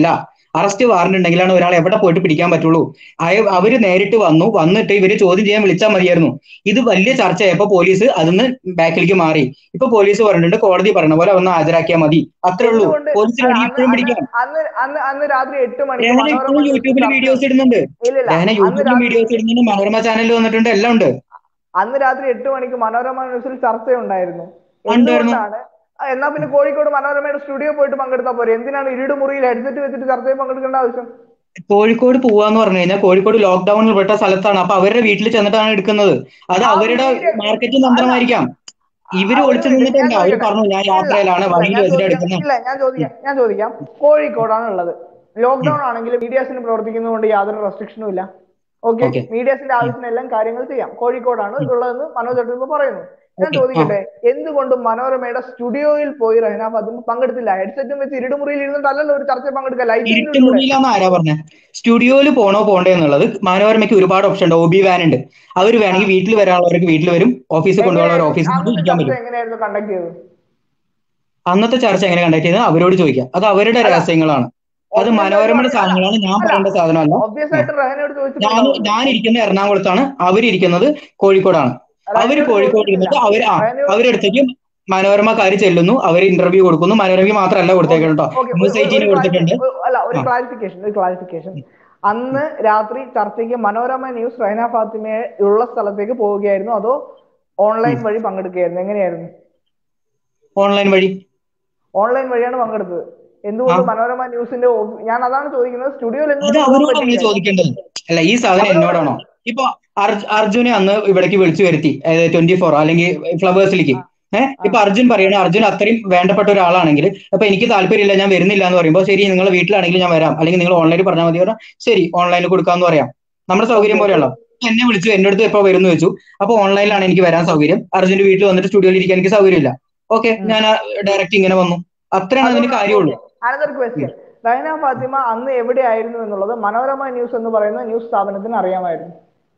അറസ്റ്റ് വാറണ്ട് ഉണ്ടെങ്കിലാണ് ഒരാൾ എവിടെ പോയിട്ട് പിടിക്കാൻ പറ്റുള്ളൂ അയ അവര് നേരിട്ട് വന്നു വന്നിട്ട് ഇവര് ചോദ്യം ചെയ്യാൻ വിളിച്ചാൽ മതിയായിരുന്നു ഇത് വലിയ ചർച്ചയായപ്പോ പോലീസ് അതിന്ന് ബാക്കിലേക്ക് മാറി ഇപ്പൊ പോലീസ് പറഞ്ഞിട്ടുണ്ട് കോടതി പറഞ്ഞ പോലെ ഒന്ന് ഹാജരാക്കിയാൽ മതി അത്രേ ഉള്ളൂ എന്തുകൊണ്ട് പോലീസിന് അല്ല, വേണമെങ്കിൽ അന്ന് ഇപ്പോഴും അന്ന് പിടിക്കാം അന്ന് അന്ന് അന്ന് രാത്രി എട്ട് മണിക്ക് രഹന മനോരമ ഇപ്പോഴും ന്യൂസിൽ യൂട്യൂബിൽ ചർച്ച വീഡിയോസ് ഇടുന്നുണ്ട് ഇല്ലില്ല രഹന അന്ന് യൂട്യൂബിൽ രാത്രി വീഡിയോസ് ഇടുന്നുണ്ട് മനോരമ ചാനലിൽ വന്നിട്ടുണ്ട് എല്ലാം ഉണ്ട് അന്ന് രാത്രി എട്ട് മണിക്ക് മനോരമ ന്യൂസിൽ ചർച്ചയുണ്ടായിരുന്നു ഉണ്ടായിരുന്നു. എന്തുകൊണ്ടാണ് ആ, എന്നാ പിന്നെ കോഴിക്കോട് മനോരമയുടെ സ്റ്റുഡിയോ പോയിട്ട് പങ്കെടുത്താൽ പോരെ എന്തിനാണ് ഇരുട് മുറിയിൽ ഹെഡ്സെറ്റ് വെച്ചിട്ട് ചർച്ചയിൽ പങ്കെടുക്കേണ്ട ആവശ്യം കോഴിക്കോട് പോവാന്ന് പറഞ്ഞു കഴിഞ്ഞാൽ കോഴിക്കോട് ലോക്ക്ഡൌണിൽ പെട്ട സ്ഥലത്താണ് അപ്പൊ അവരുടെ വീട്ടിൽ ചെന്നിട്ടാണ് എടുക്കുന്നത് അത് ആ, അവരുടെ വീഡിയോ- മാർക്കറ്റിംഗ് തന്ത്രമായിരിക്കാം ഇവര് ആ, ഒളിച്ചു ഒരു മിനിറ്റ്, നിന്നിട്ടുണ്ട് ഞാൻ അവര് ചോദിക്കട്ടെ. പറഞ്ഞു ഞാൻ ഇല്ല, യാത്രയിലാണ് ഇല്ല, വഴിയിൽ ഞാൻ വെച്ചിട്ട് ചോദിക്കാം. എടുക്കുന്നത് ഇല്ല ഞാൻ ചോദിക്കാം ഞാൻ ചോദിക്കാം കോഴിക്കോടാണ് ഉള്ളത് ലോക്ക്ഡൌൺ ആണെങ്കിൽ മീഡിയാസിന് പ്രവർത്തിക്കുന്നതുകൊണ്ട് യാതൊരു റെസ്ട്രിക്ഷനും ഇല്ല ഓക്കെ Okay. മീഡിയാസിന്റെ ആവശ്യത്തിന് എല്ലാം കാര്യങ്ങൾ ചെയ്യാം കോഴിക്കോടാണ് ഉള്ളതെന്ന് മനോജ് ചേട്ടൻ ഇപ്പൊ പറയുന്നു ഞാൻ Okay. ചോദിക്കട്ടെ എന്തുകൊണ്ട് മനോരമയുടെ സ്റ്റുഡിയോയിൽ പോയി റഹന ഫാത്തിമ പങ്കെടുത്തില്ല ഹെഡ്സെറ്റും വെച്ച് ഇരുടുമുറിയിൽ ഇരുന്നിട്ടല്ലല്ലോ ഒരു ചർച്ച പങ്കെടുക്കുക ലൈറ്റ് ഇരുട്ടുമുറിയിലാന്ന് ആരാ പറഞ്ഞ സ്റ്റുഡിയോയിൽ പോണോ പോണ്ടേ എന്നുള്ളത് മനോരമയ്ക്ക് ഒരുപാട് ഓപ്ഷൻ ഉണ്ട് ഒബി വാൻ ഉണ്ട് അവർ വേണമെങ്കിൽ വീട്ടിൽ വരാനുള്ളവർക്ക് വീട്ടിൽ വരും ഓഫീസിൽ കൊണ്ടുപോകാനുള്ളവർ ഓഫീസിൽ കൊണ്ട് അന്നത്തെ ഇരിക്കാൻ ചർച്ച പറ്റും എങ്ങനെയായിരുന്നു കണ്ടക്ട് ചെയ്തത് അന്നത്തെ ചർച്ച എങ്ങനെ കണ്ടക്ട് ചെയ്തത് അവരോട് ചോദിക്കാം അത് അവരുടെ അല്ല, രഹസ്യങ്ങളാണ് അത് obvious മനോരമയുടെ ആയിട്ടും സാധനങ്ങളാണ് ഞാൻ അല്ല, പറയേണ്ട സാധനമല്ല ഒബ്വിയസ് ആയിട്ട് റഹനയോട് ഞാൻ ചോദിച്ചിട്ടുണ്ടാവും ഞാൻ ഇരിക്കുന്ന എറണാകുളത്താണ് അവരിയ്ക്കുന്നത് കോഴിക്കോടാണ് അവര് കോഴിക്കോട് ഇരുന്നിട്ട് അവര് ആ അവരെടുത്തേക്ക് മനോരമക്കാര് ചെല്ലുന്നു അവർ ഇന്റർവ്യൂ കൊടുക്കുന്നു മനോരമയ്ക്ക് മാത്രമല്ല കൊടുത്തേക്കണം കേട്ടോ Okay, ന്യൂസ് ഒരു- എയ്റ്റീന് ഒരു കൊടുത്തിട്ടുണ്ട് clarif- അല്ല ഒരു ആ. ക്ലാരിഫിക്കേഷൻ ഒരു ക്ലാരിഫിക്കേഷൻ അന്ന് രാത്രി ചർച്ചയ്ക്ക് മനോരമ ന്യൂസ് റഹന ഫാത്തിമയെ ഉള്ള സ്ഥലത്തേക്ക് പോവുകയായിരുന്നു അതോ ഓൺലൈൻ വഴി പങ്കെടുക്കുകയായിരുന്നു എങ്ങനെയായിരുന്നു ഓൺലൈൻ വഴി ഓൺലൈൻ വഴിയാണ് പങ്കെടുത്തത് എന്തുകൊണ്ട് ആ. മനോരമ ന്യൂസിന്റെ ഓഫീ- ഞാൻ അതാണ് ചോദിക്കുന്നത് സ്റ്റുഡിയോയിൽ അത് എന്തുകൊണ്ട് പോകാൻ അവരോടാണ് പറ്റിയില്ല? ചോദിക്കേണ്ടത് അല്ല ഈ സാധനം അവരോട് എന്നോടാണോ ഇപ്പൊ അർജ്- അർജുനെ അന്ന് ഇവിടേക്ക് വിളിച്ചു വരുത്തി ട്വന്റി ഫോർ അല്ലെങ്കിൽ ഫ്ലവേഴ്സിലേക്ക് ഏഹ് ഇപ്പൊ അർജുൻ പറയണ അർജുൻ അത്രയും വേണ്ടപ്പെട്ട ഒരാളാണെങ്കിൽ അപ്പൊ എനിക്ക് താല്പര്യമില്ല ഞാൻ വരുന്നില്ല എന്ന് പറയുമ്പോൾ ശരി നിങ്ങളെ വീട്ടിലാണെങ്കിൽ ഞാൻ വരാം അല്ലെങ്കിൽ നിങ്ങൾ ഓൺലൈനിൽ പറഞ്ഞാൽ മതി പറഞ്ഞാൽ ശരി ഓൺലൈനിൽ കൊടുക്കാന്ന് പറയാം നമ്മുടെ സൗകര്യം പോലെയുള്ള എന്നെ വിളിച്ചു എന്റെ അടുത്ത് എപ്പോ വരുന്നു വെച്ചു അപ്പൊ ഓൺലൈനിലാണ് എനിക്ക് വരാൻ സൗകര്യം അർജുന്റെ വീട്ടിൽ വന്നിട്ട് സ്റ്റുഡിയോയിൽ ഇരിക്കാൻ എനിക്ക് സൗകര്യമില്ല ഓക്കെ ഞാൻ ഡയറക്റ്റ് ഇങ്ങനെ വന്നു അത്രയാണ് അതിന് കാര്യമുള്ളൂ അനദർ ക്വസ്റ്റ്യൻ റഹന ഫാത്തിമ അന്ന് എവിടെയായിരുന്നു എന്നുള്ളത് മനോരമ ന്യൂസ് എന്ന് പറയുന്ന ന്യൂസ് സ്ഥാപനത്തിന് അറിയാമായിരുന്നു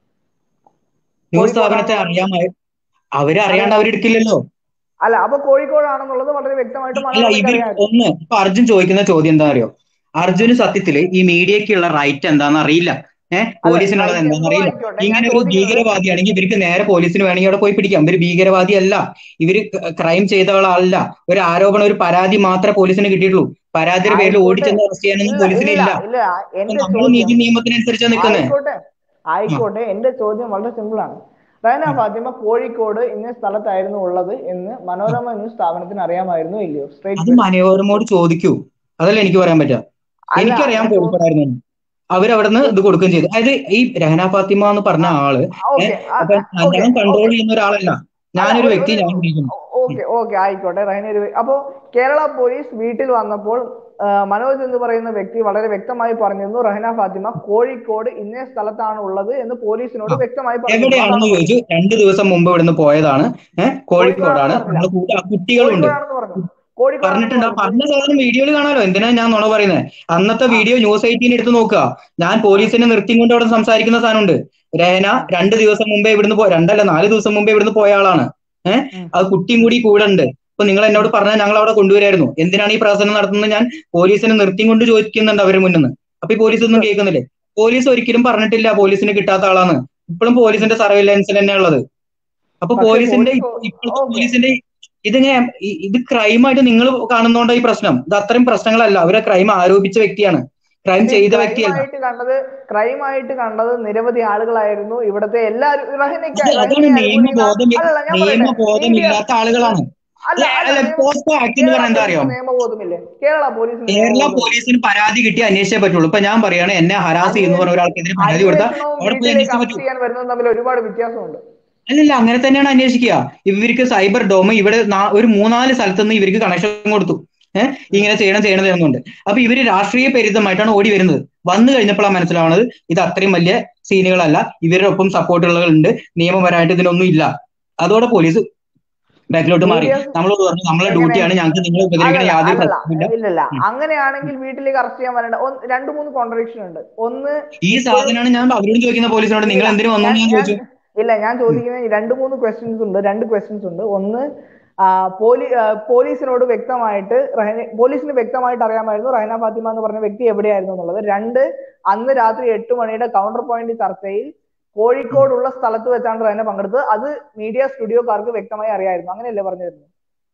ന്യൂസ് സ്ഥാപനത്തെ അറിയാമായ അവര് അറിയാണ്ട് അവരെടുക്കില്ലല്ലോ അല്ല അപ്പൊ കോഴിക്കോടാണെന്നുള്ളത് വളരെ വ്യക്തമായിട്ട് അല്ല മനോരമയ്ക്ക് ഇവർ അറിയാമായിരുന്നു ഒന്ന് ഇപ്പൊ അർജുൻ ചോദിക്കുന്ന ചോദ്യം എന്താ അറിയോ അർജുന് സത്യത്തില് ഈ മീഡിയക്കുള്ള റൈറ്റ് എന്താന്ന് അറിയില്ല ഏഹ് പോലീസിനുള്ളത് right എന്താന്ന് അറിയില്ല എന്തോ ആയിക്കോട്ടെ. ഇങ്ങനെ ഞാൻ ഒരു ചോദിക്കുന്നത് ഭീകരവാദിയാണെങ്കിൽ ഇവർക്ക് നേരെ പോലീസിന് വേണമെങ്കിൽ അവിടെ പോയി പിടിക്കാം ഇവര് ഭീകരവാദിയല്ല ഇവര് ക്രൈം ചെയ്ത ആളല്ല ഒരു ആരോപണം ഒരു പരാതി മാത്രമേ പോലീസിന് കിട്ടിയിട്ടുള്ളൂ പരാതിയുടെ പേരിൽ ആയിക്കോട്ടെ. ഓടിച്ചെന്ന് അറസ്റ്റ് ചെയ്യാനൊന്നും ഇല്ല പോലീസിന് ഇല്ല ഇല്ല ഇല്ല എന്റെ നമ്മൾ ചോദ്യം നീതി നിയമത്തിനനുസരിച്ചാണ് നിൽക്കുന്നത് ആയിക്കോട്ടെ ആയിക്കോട്ടെ എന്റെ ചോദ്യം വളരെ സിമ്പിൾ ആണ് റഹന ഫാത്തിമ കോഴിക്കോട് ഇന്ന സ്ഥലത്തായിരുന്നു ഉള്ളത് എന്ന് മനോരമ ന്യൂസ് സ്ഥാപനത്തിന് അറിയാമായിരുന്നു ഇല്ലയോ അത് സ്ട്രേറ്റ് മനോരമോട് ചോദിക്കൂ അതല്ല എനിക്ക് പറയാൻ പറ്റുക അല്ല, എനിക്കറിയാം ഞാൻ കോഴിക്കോടായിരുന്നു എന്ന്. അവരവിടുന്ന് ഇത് കൊടുക്കുകയും ചെയ്തു അതായത് ഈ രഹന ഫാത്തിമ എന്ന് പറഞ്ഞ ആള് ഓക്കെ അപ്പൊ ഞാൻ കൺട്രോൾ ചെയ്യുന്ന ഒരാളല്ല ഞാനൊരു വ്യക്തി ഞാൻ ഇരിക്കുന്നു ഓക്കെ ഓക്കെ ആയിക്കോട്ടെ റഹന ഒരു അപ്പോ കേരള പോലീസ് വീട്ടിൽ വന്നപ്പോൾ ആ, മനോജ് എന്ന് പറയുന്ന വ്യക്തി വളരെ വ്യക്തമായി പറഞ്ഞിരുന്നു റഹന ഫാത്തിമ കോഴിക്കോട് ഇന്ന സ്ഥലത്താണ് ഉള്ളത് എന്ന് പോലീസിനോട് വ്യക്തമായി എവിടെയാണെന്ന് ചോദിച്ചു രണ്ടു ദിവസം മുമ്പ് ഇവിടുന്ന് പോയതാണ് ഏഹ് കോഴിക്കോടാണ് നമ്മളെ കൂടെ ആ കുട്ടികളുണ്ട് കോഴിക്കോടാണെന്ന് പറഞ്ഞു കോഴിക്കോട് പറഞ്ഞിട്ടുണ്ട് ആ പറഞ്ഞ സാധനം വീഡിയോയിൽ കാണാലോ എന്തിനാ ഞാൻ നുണ പറയുന്നത് അന്നത്തെ വീഡിയോ ന്യൂസ് എയ്റ്റീൻ എടുത്ത് നോക്കുക ഞാൻ പോലീസിനെ നിർത്തി കൊണ്ട് അവിടെ സംസാരിക്കുന്ന സാധനമുണ്ട് രഹന രണ്ട് ദിവസം മുമ്പേ ഇവിടുന്ന് പോ രണ്ടല്ല നാല് ദിവസം മുമ്പേ ഇവിടുന്ന് പോയ ആളാണ് ഏഹ് അത് കുട്ടിയും കൂടി കൂടെ ഉണ്ട് അപ്പൊ നിങ്ങൾ എന്നോട് പറഞ്ഞാൽ ഞങ്ങൾ അവിടെ കൊണ്ടുവരായിരുന്നു എന്തിനാണ് ഈ പ്രവർത്തനം നടത്തുന്നത് ഞാൻ പോലീസിനെ നിർത്തിയും കൊണ്ട് ചോദിക്കുന്നുണ്ട് അവരുടെ മുന്നിൽ നിന്ന് അപ്പൊ ഈ പോലീസ് ഒന്നും കേൾക്കുന്നില്ലേ പോലീസ് ഒരിക്കലും പറഞ്ഞിട്ടില്ല പോലീസിന് കിട്ടാത്ത ആളാണ് ഇപ്പോഴും പോലീസിന്റെ സർവൈലൻസിൽ തന്നെ ഉള്ളത് അപ്പൊ പക്ഷേ പോലീസിന്റെ പോലീസ് ഇപ്പോഴത്തെ ഓക്കേ. പോലീസിന്റെ ഇതിങ്ങനെ ഇ- ഇത് ക്രൈമായിട്ട് നിങ്ങൾ കാണുന്നോണ്ടാ ഈ പ്രശ്നം ഇത് അത്രയും പ്രശ്നങ്ങളല്ല അവരെ ക്രൈം ആരോപിച്ച വ്യക്തിയാണ് ക്രൈം ചെയ്ത വ്യക്തിയല്ല ക്രൈമായിട്ട് കണ്ടത് ക്രൈമായിട്ട് കണ്ടത് നിരവധി ആളുകളായിരുന്നു ഇവിടുത്തെ എല്ലാവരും റഹനയ്ക്ക് അത് അതാണ് റഹനയെ അനുകൂലിക്കുന്ന- നിയമബോധം അല്ലല്ല, ഞാൻ പറയട്ടെ. നിയമബോധമില്ലാത്ത ആളുകളാണ് അല്ല, അല്ല, അല്ല, അല്ല നിയമ- പോസ്കോ ആക്ട് എന്ന് കേരള പറയാൻ എന്താ അറിയോ പോലീസിന് നിയമബോധമില്ലേ കേരള പോലീസിന് കേരള നിയമബോധമില്ലേ? പോലീസിന് പരാതി കിട്ടി അന്വേഷിച്ചേ പറ്റുള്ളൂ ഇപ്പൊ ഞാൻ പറയാണ് എന്നെ ഹരാസ് ചെയ്യുന്ന പറഞ്ഞ ഒരാൾക്കെതിരെ പരാതി കൊടുത്താൽ അന്വേഷണവും അവിടെ പോയി വീട്ടിലേക്ക് അന്വേഷിക്കാൻ അറസ്റ്റ് പറ്റൂ ചെയ്യാൻ വരുന്നതും തമ്മിൽ ഒരുപാട് വ്യത്യാസമുണ്ട് അല്ലല്ല അങ്ങനെ തന്നെയാണ് അന്വേഷിക്കുക ഇവർക്ക് സൈബർ ഡോം ഇവിടെ നാ- ഒരു മൂന്നാല് സ്ഥലത്തുനിന്ന് ഇവർക്ക് കണക്ഷൻ കൊടുത്തു ഏഹ് ഇങ്ങനെ ചെയ്യണം ചെയ്യണം ചെയ്യുന്നുണ്ട് അപ്പൊ ഇവര് രാഷ്ട്രീയ പരിതമായിട്ടാണ് ഓടി വരുന്നത് വന്നു കഴിഞ്ഞപ്പോഴാണ് മനസ്സിലാവുന്നത് ഇത് അത്രയും വലിയ സീനുകളല്ല ഇവരുടെ ഒപ്പം സപ്പോർട്ടുകളുണ്ട് നിയമപരമായിട്ട് ഇതിനൊന്നും ഇല്ല അതോടെ പോലീസ് ബാക്കിലോട്ട് മാറി Serious- നമ്മളോട് പറഞ്ഞു നമ്മളെ എങ്ങനെ? ഡ്യൂട്ടിയാണ് ഞങ്ങൾക്ക് നിങ്ങളെ ഉപദ്രവിക്കണ അല്ലല്ല, യാതൊരു അല്ലല്ല, പ്രശ്നമില്ല ഇല്ലല്ല അങ്ങനെയാണെങ്കിൽ വീട്ടിലേക്ക് അറസ്റ്റ് ചെയ്യാൻ വരേണ്ട ഒന്ന്- രണ്ട് മൂന്ന് കോൺട്രഡിക്ഷൻ ഉണ്ട് ഒന്ന് ഈ സാധനമാണ് ഞാൻ അവരോട് ചോദിക്കുന്ന പോലീസിനോട് നിങ്ങൾ എന്തിനു വന്നു എന്ന് ഞാൻ ചോദിച്ചു ഇല്ല ഞാൻ ചോദിക്കുന്ന ഈ രണ്ട് മൂന്ന് ക്വസ്റ്റ്യൻസ് ഉണ്ട് രണ്ട് ക്വസ്റ്റ്യൻസ് ഉണ്ട് ഒന്ന് പോലീ പോലീസിനോട് വ്യക്തമായിട്ട് റഹന പോലീസിന് വ്യക്തമായിട്ട് അറിയാമായിരുന്നു റഹന ഫാത്തിമ എന്ന് പറഞ്ഞ വ്യക്തി എവിടെയായിരുന്നു എന്നുള്ളത് രണ്ട് അന്ന് രാത്രി എട്ട് മണിയുടെ കൗണ്ടർ പോയിന്റ് ചർച്ചയിൽ കോഴിക്കോടുള്ള സ്ഥലത്ത് വെച്ചാണ് റഹന പങ്കെടുത്തത് അത് മീഡിയ സ്റ്റുഡിയോക്കാർക്ക് വ്യക്തമായി അറിയായിരുന്നു അങ്ങനെയല്ലേ പറഞ്ഞിരുന്നത്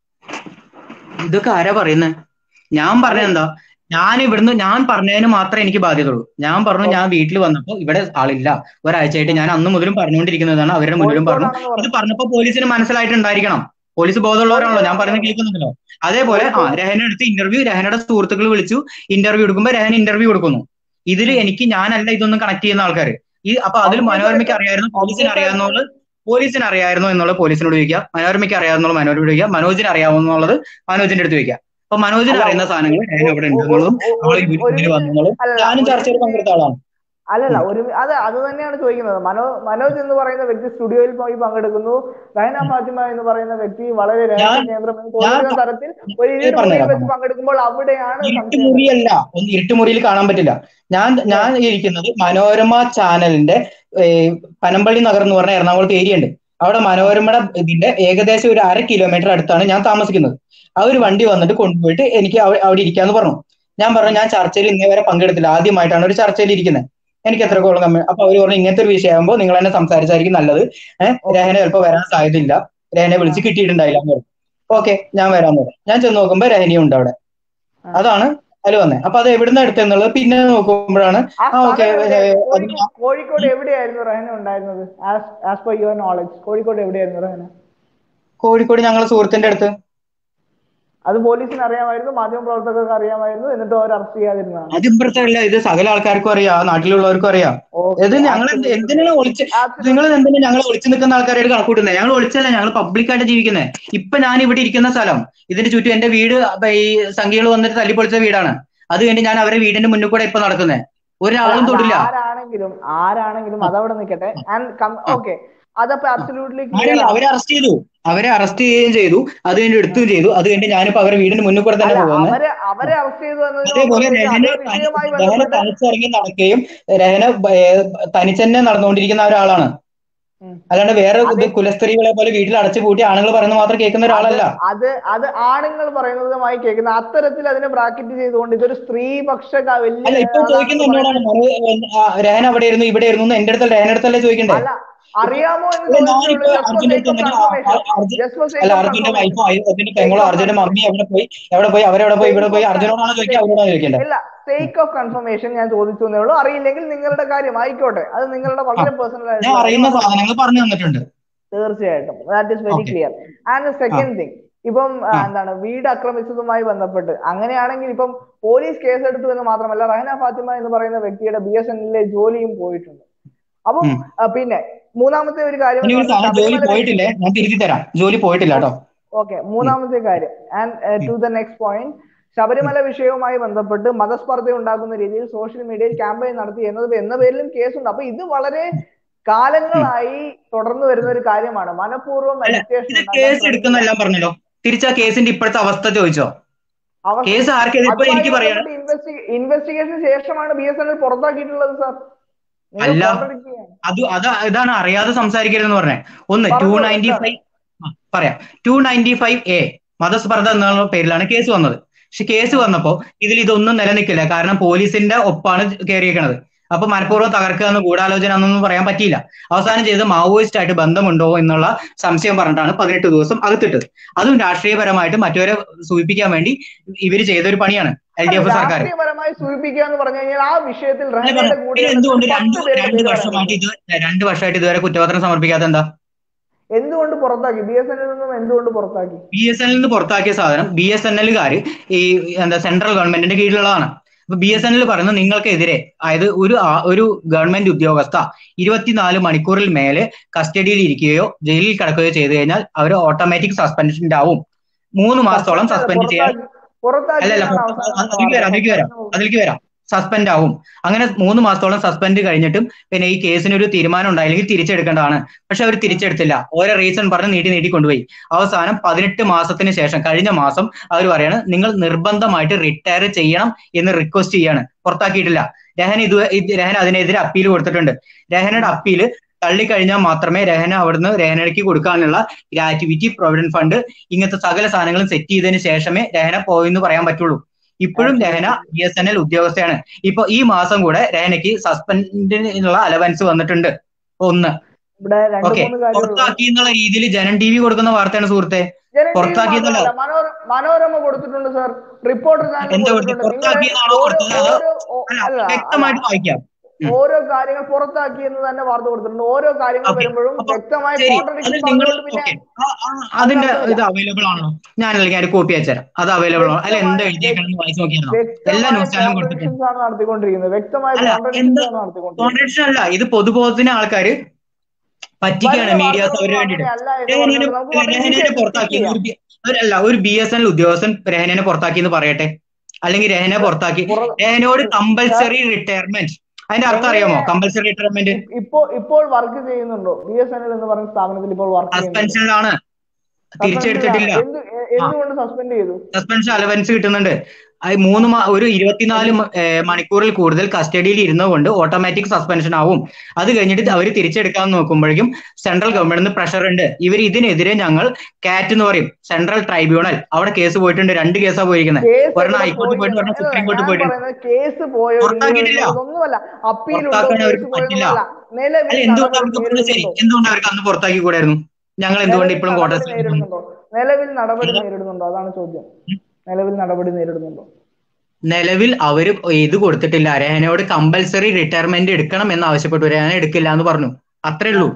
ഇതൊക്കെ ആരാ പറയുന്നത് ഞാൻ പറഞ്ഞ എന്താ ഞാൻ ഇവിടുന്ന് ഞാൻ പറഞ്ഞതിന് മാത്രമേ എനിക്ക് ബാധ്യതയുള്ളൂ ഞാൻ പറഞ്ഞു ഞാൻ വീട്ടിൽ വന്നപ്പോ ഇവിടെ ആളില്ല ഒരാഴ്ചയായിട്ട് ഞാൻ അന്ന് മുതലും പറഞ്ഞുകൊണ്ടിരിക്കുന്നതാണ് അവരുടെ മുന്നിലും പറഞ്ഞു ഇത് പറഞ്ഞപ്പോ പോലീസിന് മനസ്സിലായിട്ടുണ്ടായിരിക്കണം പോലീസ് ബോധമുള്ളവരാണല്ലോ ഞാൻ പറയുന്നത് കേൾക്കുന്നുണ്ടല്ലോ അതേപോലെ ആ രഹന എടുത്ത് ഇന്റർവ്യൂ രഹനയുടെ സുഹൃത്തുക്കൾ വിളിച്ചു ഇന്റർവ്യൂ എടുക്കുമ്പോ രഹന ഇന്റർവ്യൂ കൊടുക്കുന്നു ഇതിൽ എനിക്ക് ഞാനല്ല ഇതൊന്നും കണക്ട് ചെയ്യുന്ന ആൾക്കാർ ഈ അപ്പൊ അതിൽ മനോരമയ്ക്ക് അറിയായിരുന്നു പോലീസിന് അറിയാവുന്നത് പോലീസിന് അറിയായിരുന്നോ എന്നുള്ളത് പോലീസിനോട് ചോദിക്കുക മനോരമയ്ക്ക് അറിയാവുന്നുള്ള മനോരമയോട് ചോദിക്കുക മനോജിന് അറിയാവുന്നുള്ളത് മനോജിന്റെ അടുത്ത് ചോദിക്കുക അപ്പൊ മനോജിന് അറിയുന്ന സാധനങ്ങൾ രഹന ഇവിടെ ഉണ്ട് എന്നുള്ളതും നമ്മൾ ഇതിൽ വന്നുള്ളതും ഞാനും ചർച്ചയിൽ പങ്കെടുത്ത ആളാണ് അല്ലല്ല ഒരു അത് അത് തന്നെയാണ് ചോദിക്കുന്നത് മനോ മനോജ് എന്ന് പറയുന്ന വ്യക്തി സ്റ്റുഡിയോയിൽ പോയി പങ്കെടുക്കുന്നു റഹന ഫാത്തിമ എന്ന് പറയുന്ന വ്യക്തി വളരെ രഹസ്യ കേന്ദ്രം എന്ന് തോന്നുന്ന തരത്തിൽ ഒരു ഇരുമുറിയിൽ വെച്ച് പങ്കെടുക്കുമ്പോൾ അവിടെയാണ് ഇരുട്ടുമുറിയല്ല ഒന്ന് ഇരുട്ടുമുറിയിൽ കാണാൻ പറ്റില്ല ഞാൻ ഞാൻ ഇരിക്കുന്നത് മനോരമ ചാനലിന്റെ പനമ്പള്ളി നഗർ എന്ന് പറഞ്ഞ എറണാകുളത്ത് ഏരിയ ഉണ്ട് അവിടെ മനോരമയുടെ ഇതിന്റെ ഏകദേശം ഒരു അര കിലോമീറ്റർ അടുത്താണ് ഞാൻ താമസിക്കുന്നത് ആ ഒരു വണ്ടി വന്നിട്ട് കൊണ്ടുപോയിട്ട് എനിക്ക് അവിടെ ഇരിക്കാന്ന് പറഞ്ഞു ഞാൻ പറഞ്ഞു ഞാൻ ചർച്ചയിൽ ഇന്നേ വരെ പങ്കെടുത്തില്ല ആദ്യമായിട്ടാണ് ഒരു ചർച്ചയിൽ ഇരിക്കുന്നത് എനിക്ക് എത്രത്തോളം കമ്മി അപ്പൊ അവര് പറഞ്ഞു ഇങ്ങനത്തെ ഒരു വിഷയമാകുമ്പോൾ നിങ്ങൾ തന്നെ സംസാരിച്ചായിരിക്കും നല്ലത് ഏഹ് രഹന ചിലപ്പോൾ വരാൻ സാധ്യതയില്ല രഹനെ വിളിച്ച് കിട്ടിയിട്ടുണ്ടായില്ല എന്ന് പറഞ്ഞു ഓക്കെ ഞാൻ വരാന്ന് പറഞ്ഞു ഞാൻ ചെന്ന് നോക്കുമ്പോ രഹനിയും ഉണ്ട് അവിടെ അതാണ് അതിൽ വന്നത് അപ്പൊ അത് എവിടുന്ന് എടുത്തെന്നുള്ളത് പിന്നെ നോക്കുമ്പോഴാണ് ആ ഓക്കെ കോഴിക്കോട് എവിടെയായിരുന്നു റഹന ഉണ്ടായിരുന്നത് as per your knowledge Kozhikode എവിടെയായിരുന്നു റഹന കോഴിക്കോട് ഞങ്ങളെ സുഹൃത്തിന്റെ അടുത്ത് അത് പോലീസിന് അറിയാമായിരുന്നു മാധ്യമപ്രവർത്തകർക്ക് അറിയാമായിരുന്നു എന്നിട്ട് അവർ അറസ്റ്റ് ചെയ്യാതിരുന്നതാണ് മാധ്യമപ്രവർത്തകരല്ല ഇത് സകല ആൾക്കാർക്കും അറിയാം നാട്ടിലുള്ളവർക്കും അറിയാം ഇത് ഞങ്ങൾ എന്തിനാണ് ഒളിച്ച് നിങ്ങൾ എന്തിനാ ഞങ്ങൾ ഒളിച്ചു നിൽക്കുന്ന ആൾക്കാരായിട്ട് കണക്കൂട്ടുന്നത് ഞങ്ങൾ ഒളിച്ചല്ല ഞങ്ങൾ പബ്ലിക്കായിട്ട് ജീവിക്കുന്നത് ഇപ്പൊ ഞാൻ ഇവിടെ ഇരിക്കുന്ന സ്ഥലം ഇതിന്റെ ചുറ്റും എന്റെ വീട് ഈ സംഖ്യകൾ വന്നിട്ട് തല്ലിപ്പൊളിച്ച വീടാണ് അത് കഴിഞ്ഞ് ഞാൻ അവരെ വീടിന്റെ മുന്നിൽ കൂടെ ഇപ്പൊ നടക്കുന്നത് ഒരാളും തൊടില്ല ആരാണെങ്കിലും ആരാണെങ്കിലും അതവിടെ നിൽക്കട്ടെ ആൻഡ് ഓക്കെ അതപ്പോ അബ്സല്യൂട്ട്ലി അവരെ അറസ്റ്റ് ചെയ്തു അവരെ അറസ്റ്റ് ചെയ്യുകയും ചെയ്തു അത് കഴിഞ്ഞ് എടുക്കുകയും ചെയ്തു അത് കഴിഞ്ഞ് ഞാനിപ്പോ അവരുടെ വീടിന് മുന്നിൽ കൂടെ തന്നെ പോകുന്നത് അവരെ അറസ്റ്റ് ചെയ്തു അതേപോലെ രഹന രഹന തനിച്ചിറങ്ങി നടക്കുകയും രഹന തനിച്ചെന്നെ നടന്നുകൊണ്ടിരിക്കുന്ന ഒരാളാണ് അല്ലാണ്ട് വേറെ കുലസ്ത്രീകളെ പോലെ വീട്ടിൽ അടച്ചു പൂട്ടി ആണുങ്ങൾ പറയുന്നത് മാത്രം കേൾക്കുന്ന ഒരാളല്ല അത് അത് ആണുങ്ങൾ പറയുന്നതുമായി കേൾക്കുന്ന അത്തരത്തിൽ അതിനെ ബ്രാക്കറ്റ് ചെയ്തുകൊണ്ട് ഇതൊരു സ്ത്രീപക്ഷ അല്ല ഇപ്പൊ ചോദിക്കുന്ന എന്നോടാണ് രഹന അവിടെ ഇരുന്നു ഇവിടെ ഇരുന്നു എന്റെ അടുത്ത് രഹന അടുത്തല്ലേ ചോദിക്കണ്ടേ അറിയാമോ അല്ല അർജുന്റെ വൈഫോ അതിന്റെ പെങ്ങളോ അർജുന്റെ മമ്മി എവിടെ പോയി എവിടെ പോയി അവരെവിടെ പോയി ഇവിടെ പോയി അർജുനോടാണ് ചോദിക്കുക അവരോടാണ് ചോദിക്കേണ്ടത് ഇല്ല സേക്ക് ഓഫ് കൺഫർമേഷൻ ഞാൻ ചോദിച്ചു എന്നേ ഉള്ളൂ അറിയില്ലെങ്കിൽ നിങ്ങളുടെ കാര്യം ആയിക്കോട്ടെ അത് നിങ്ങളുടെ വളരെ പേഴ്സണൽ ഞാൻ അറിയുന്ന സാധനങ്ങൾ പറഞ്ഞു തന്നിട്ടുണ്ട് തീർച്ചയായിട്ടും that is very clear and second thing ഇപ്പം എന്താണ് വീട് ആക്രമിച്ചതുമായി ബന്ധപ്പെട്ട് അങ്ങനെയാണെങ്കിൽ ഇപ്പം പോലീസ് കേസെടുത്തു എന്ന് മാത്രമല്ല റഹന ഫാത്തിമ എന്ന് പറയുന്ന വ്യക്തിയുടെ ബി എസ് എന്നിലെ ജോലിയും പോയിട്ടുണ്ട് അപ്പം പിന്നെ മൂന്നാമത്തെ ഒരു കാര്യം ജോലി പോയിട്ടില്ലേ ഞാൻ തിരുത്തി തരാം ജോലി പോയിട്ടില്ല കേട്ടോ ഓക്കെ മൂന്നാമത്തെ കാര്യം and to the next point Sabarimala വിഷയവുമായി ബന്ധപ്പെട്ട് മതസ്പർദ്ധ ഉണ്ടാക്കുന്ന രീതിയിൽ സോഷ്യൽ മീഡിയയിൽ ക്യാമ്പയിൻ നടത്തി എന്നത് എന്ന പേരിലും കേസുണ്ട് അപ്പൊ ഇത് വളരെ കാലങ്ങളായി തുടർന്നു വരുന്ന ഒരു കാര്യമാണ് മനഃപൂർവ്വം കേസ് എടുക്കുന്നെല്ലാം പറഞ്ഞല്ലോ തിരിച്ചാ കേസിന്റെ ഇപ്പോഴത്തെ അവസ്ഥ ചോദിച്ചോ കേസ് ആർക്കെതിരെ ഇപ്പൊ എനിക്ക് പറയാം ഇൻവെസ്റ്റിഗേഷന് ശേഷമാണ് ബി എസ് എൻ എൽ പുറത്താക്കിയിട്ടുള്ളത് സാർ അല്ല അത് അത് ഇതാണ് അറിയാതെ സംസാരിക്കരുതെന്ന് പറഞ്ഞേ ഒന്ന് ടു നയൻറ്റി ഫൈവ് പറയാം ടു നയൻറ്റി ഫൈവ് എ മതസ്പർദ്ധ എന്നുള്ള പേരിലാണ് കേസ് വന്നത് പക്ഷെ കേസ് വന്നപ്പോ ഇതിൽ ഇതൊന്നും നിലനിൽക്കില്ല കാരണം പോലീസിന്റെ ഒപ്പാണ് കയറിയേക്കണത് അപ്പൊ മനഃപൂർവ്വം തകർക്കുക എന്ന് ഗൂഢാലോചന എന്നൊന്നും പറയാൻ പറ്റിയില്ല അവസാനം ചെയ്ത് മാവോയിസ്റ്റ് ആയിട്ട് ബന്ധമുണ്ടോ എന്നുള്ള സംശയം പറഞ്ഞിട്ടാണ് പതിനെട്ട് ദിവസം അകത്തിട്ടത് അതും രാഷ്ട്രീയപരമായിട്ട് മറ്റവരെ സൂചിപ്പിക്കാൻ വേണ്ടി ഇവര് ചെയ്തൊരു പണിയാണ് എൽ ഡി എഫ് സർക്കാർ രാഷ്ട്രീയപരമായി സൂചിപ്പിക്കുക എന്ന് പറഞ്ഞു കഴിഞ്ഞാൽ ആ വിഷയത്തിൽ എന്തുകൊണ്ട് രണ്ട് രണ്ട് വർഷമായിട്ട് ഇത് രണ്ട് വർഷമായിട്ട് ഇതുവരെ കുറ്റപത്രം സമർപ്പിക്കാത്ത എന്താ എന്തുകൊണ്ട് പുറത്താക്കി ബി എസ് എൻ എൽ നിന്നും എന്തുകൊണ്ട് പുറത്താക്കി ബി എസ് എൻ നിന്ന് പുറത്താക്കിയ സാധനം ബി എസ് എൻ എല്ലുകാര് ഈ എന്താ സെൻട്രൽ ഗവൺമെന്റിന്റെ കീഴിലുള്ളതാണ് അപ്പൊ ബി എസ് എൻ എൽ പറയുന്നത് നിങ്ങൾക്കെതിരെ അതായത് ഒരു ഒരു ഗവൺമെന്റ് ഉദ്യോഗസ്ഥ ഇരുപത്തിനാല് മണിക്കൂറിൽ മേലെ കസ്റ്റഡിയിൽ ഇരിക്കുകയോ ജയിലിൽ കിടക്കുകയോ ചെയ്തു കഴിഞ്ഞാൽ അവർ ഓട്ടോമാറ്റിക് സസ്പെൻഷൻ ആവും മൂന്ന് മാസത്തോളം സസ്പെൻഡ് ചെയ്യാൻ അല്ലല്ല അതിലേക്ക് വരാം അതിലേക്ക് വരാം അതിലേക്ക് വരാം സസ്പെൻഡ് ആവും അങ്ങനെ മൂന്ന് മാസത്തോളം സസ്പെൻഡ് കഴിഞ്ഞിട്ടും പിന്നെ ഈ കേസിന് ഒരു തീരുമാനം ഉണ്ടായില്ലെങ്കിൽ തിരിച്ചെടുക്കേണ്ടതാണ് പക്ഷെ അവർ തിരിച്ചെടുത്തില്ല ഓരോ റീസൺ പറഞ്ഞ് നീട്ടി നീട്ടി കൊണ്ടുപോയി അവസാനം പതിനെട്ട് മാസത്തിന് ശേഷം കഴിഞ്ഞ മാസം അവർ പറയാണ് നിങ്ങൾ നിർബന്ധമായിട്ട് റിട്ടയർ ചെയ്യണം എന്ന് റിക്വസ്റ്റ് ചെയ്യാണ് പുറത്താക്കിയിട്ടില്ല രഹൻ ഇത് രഹൻ അതിനെതിരെ അപ്പീൽ കൊടുത്തിട്ടുണ്ട് രഹനയുടെ അപ്പീൽ തള്ളിക്കഴിഞ്ഞാൽ മാത്രമേ രഹന അവിടുന്ന് രഹനയ്ക്ക് കൊടുക്കാനുള്ള ഗ്രാറ്റുവിറ്റി പ്രൊവിഡന്റ് ഫണ്ട് ഇങ്ങനത്തെ സകല സാധനങ്ങളും സെറ്റ് ചെയ്തതിന് ശേഷമേ രഹന പോയെന്ന് പറയാൻ പറ്റുള്ളൂ ഇപ്പോഴും Rahana B S N L ഉദ്യോഗസ്ഥയാണ് ഇപ്പൊ ഈ മാസം കൂടെ രഹനയ്ക്ക് സസ്പെൻഡിനുള്ള അലവൻസ് വന്നിട്ടുണ്ട് ഒന്ന് ഇവിടെ രണ്ട് ഓക്കെ മൂന്ന് കാര്യങ്ങൾ പുറത്താക്കി എന്നുള്ള രീതിയിൽ ജനൻ ടി വി കൊടുക്കുന്ന വാർത്തയാണ് സുഹൃത്തെ പുറത്താക്കി എന്നുള്ള മാത്രമല്ല, മനോര- മനോരമ കൊടുത്തിട്ടുണ്ട് സാർ റിപ്പോർട്ടർ ചാനൽ എന്താ കൊടുത്തിട്ടുണ്ട് കൊടുത്തത്? പുറത്താക്കിയതാണോ നിങ്ങള് കൊടുത്തത്? ഓരോ- അതോ? ഓരോ- അല്ല അല്ല, വ്യക്തമായിട്ട് വായിക്കാം ഉം. ഓരോ കാര്യങ്ങൾ പുറത്താക്കി എന്ന് തന്നെ വാർത്ത കൊടുത്തിട്ടുണ്ട് ഓരോ കാര്യങ്ങൾ Okay. വരുമ്പോഴും അപ്പൊ വ്യക്തമായി ശരി കോൺട്രഡിക്ഷൻ അതിൽ നിങ്ങൾ പറഞ്ഞുകൊണ്ട് പിന്നെ ഓക്കെ അതിന്റെ ഇത് അവൈലബിൾ ആണോ ഞാനല്ലെങ്കിൽ ഒരു കോപ്പി അയച്ചുതരാം അത് അവൈലബിൾ ആണോ അല്ല എന്താ എഴുതിയേക്കണെന്ന് വായിച്ചു നോക്കിയാണോ എല്ലാ ന്യൂസ് ചാനലും കൊടുത്തിട്ടുണ്ട് കോൺട്രഡിക്ഷൻസ് ആണ് നടത്തിക്കൊണ്ടിരിക്കുന്നത് വ്യക്തമായ അല്ല, കോൺട്രഡിക്ഷൻസ് എന്താ- ആണ് നടത്തിക്കൊണ്ടിരിക്കുന്നത് കോൺട്രഡിക്ഷൻ അല്ല ഇത് പൊതുബോധത്തിന് ആൾക്കാര് പറ്റിക്കാണ് വരുന്ന മീഡിയാസ് വാർത്തകളൊന്നും അവര് വേണ്ടിയിട്ട് അങ്ങനെയല്ല എന്ന് രഹനനെ പറഞ്ഞുകൊണ്ട് നമുക്ക് വളരെ easy രഹനനെ ആയിട്ട് പുറത്താക്കി ചെയ്യാം. ഒരു ബി- ഒരു- അല്ല ഒരു ബി എസ് എൻ എൽ ഉദ്യോഗസ്ഥൻ രഹനനെ പുറത്താക്കി എന്ന് പറയട്ടെ അല്ലെങ്കിൽ രഹനെ പുറത്താക്കി പുറ- രഹനോട് കമ്പൽസറി റിട്ടയർമെന്റ് അതിന്റെ അർത്ഥം അറിയാമോ എങ്ങനെ- കമ്പൽസറി റിട്ടയർമെന്റ് ഇപ്പോൾ ഇപ്പോൾ വർക്ക് ചെയ്യുന്നുണ്ടോ ബി എസ് എൻ എൽ എന്ന് പറയുന്ന സ്ഥാപനത്തിൽ ഇപ്പോൾ വർക്ക് ചെയ്യുന്നുണ്ടോ സസ്പെൻഷനിലാണ് തിരിച്ചെടുത്തിട്ടില്ല എന്ത് എ- എന്തുകൊണ്ട് സസ്പെൻഡ് ചെയ്തു സസ്പെൻഷൻ അലവൻസ് കിട്ടുന്നുണ്ട് അത് മൂന്ന് മാ- ഒരു ഇരുപത്തിനാല് മ- ഏർ മണിക്കൂറിൽ കൂടുതൽ കസ്റ്റഡിയിൽ ഇരുന്നുകൊണ്ട് ഓട്ടോമാറ്റിക് സസ്പെൻഷൻ ആവും അത് കഴിഞ്ഞിട്ട് അവർ തിരിച്ചെടുക്കാൻ നോക്കുമ്പോഴേക്കും സെൻട്രൽ ഗവൺമെന്റിന് പ്രഷർ ഉണ്ട് ഇവർ ഇതിനെതിരെ ഞങ്ങൾ കാറ്റ് എന്ന് പറയും സെൻട്രൽ ട്രൈബ്യൂണൽ അവിടെ കേസ് പോയിട്ടുണ്ട് രണ്ട് കേസാ പോയിരിക്കുന്നത് കേസ് ഒരെണ്ണം ഇവിടെ ഹൈക്കോടതി പോയി പോയിട്ട് ഒരെണ്ണം അല്ല, സുപ്രീം കോടതി ഞാൻ പോയിട്ടുണ്ട് പറയുന്നത് കേസ് പോയോ പുറത്താക്കിയിട്ടില്ല. ഒന്നുമല്ല അപ്പീലുണ്ടോ പുറത്താക്കാൻ കേസ് അവർക്ക് പറ്റില്ല. പോയെന്നല്ല നിലവിൽ അല്ല എന്തുകൊണ്ട് നടപടി അവർക്ക് ശരി നേരിടുന്നുണ്ടോ എന്തുകൊണ്ട് അവർക്ക് അന്ന് പുറത്താക്കി കൂടായിരുന്നു ഞങ്ങൾ എന്തുകൊണ്ട് നിലവിൽ ഇപ്പോഴും നടപടി കോൺഗ്രസ് നേരിടുന്നുണ്ടോ നിലവിൽ നടപടി എന്താ? നേരിടുന്നുണ്ടോ അതാണ് ചോദ്യം നിലവിൽ നടപടി നേരിടുന്നുണ്ടോ നിലവിൽ അവര് ഇത് കൊടുത്തിട്ടില്ല രഹനയോട് കമ്പൽസറി റിട്ടയർമെന്റ് എടുക്കണം എന്ന് ആവശ്യപ്പെട്ടു രഹന എടുക്കില്ല എന്ന് പറഞ്ഞു അത്രേ ഉള്ളൂ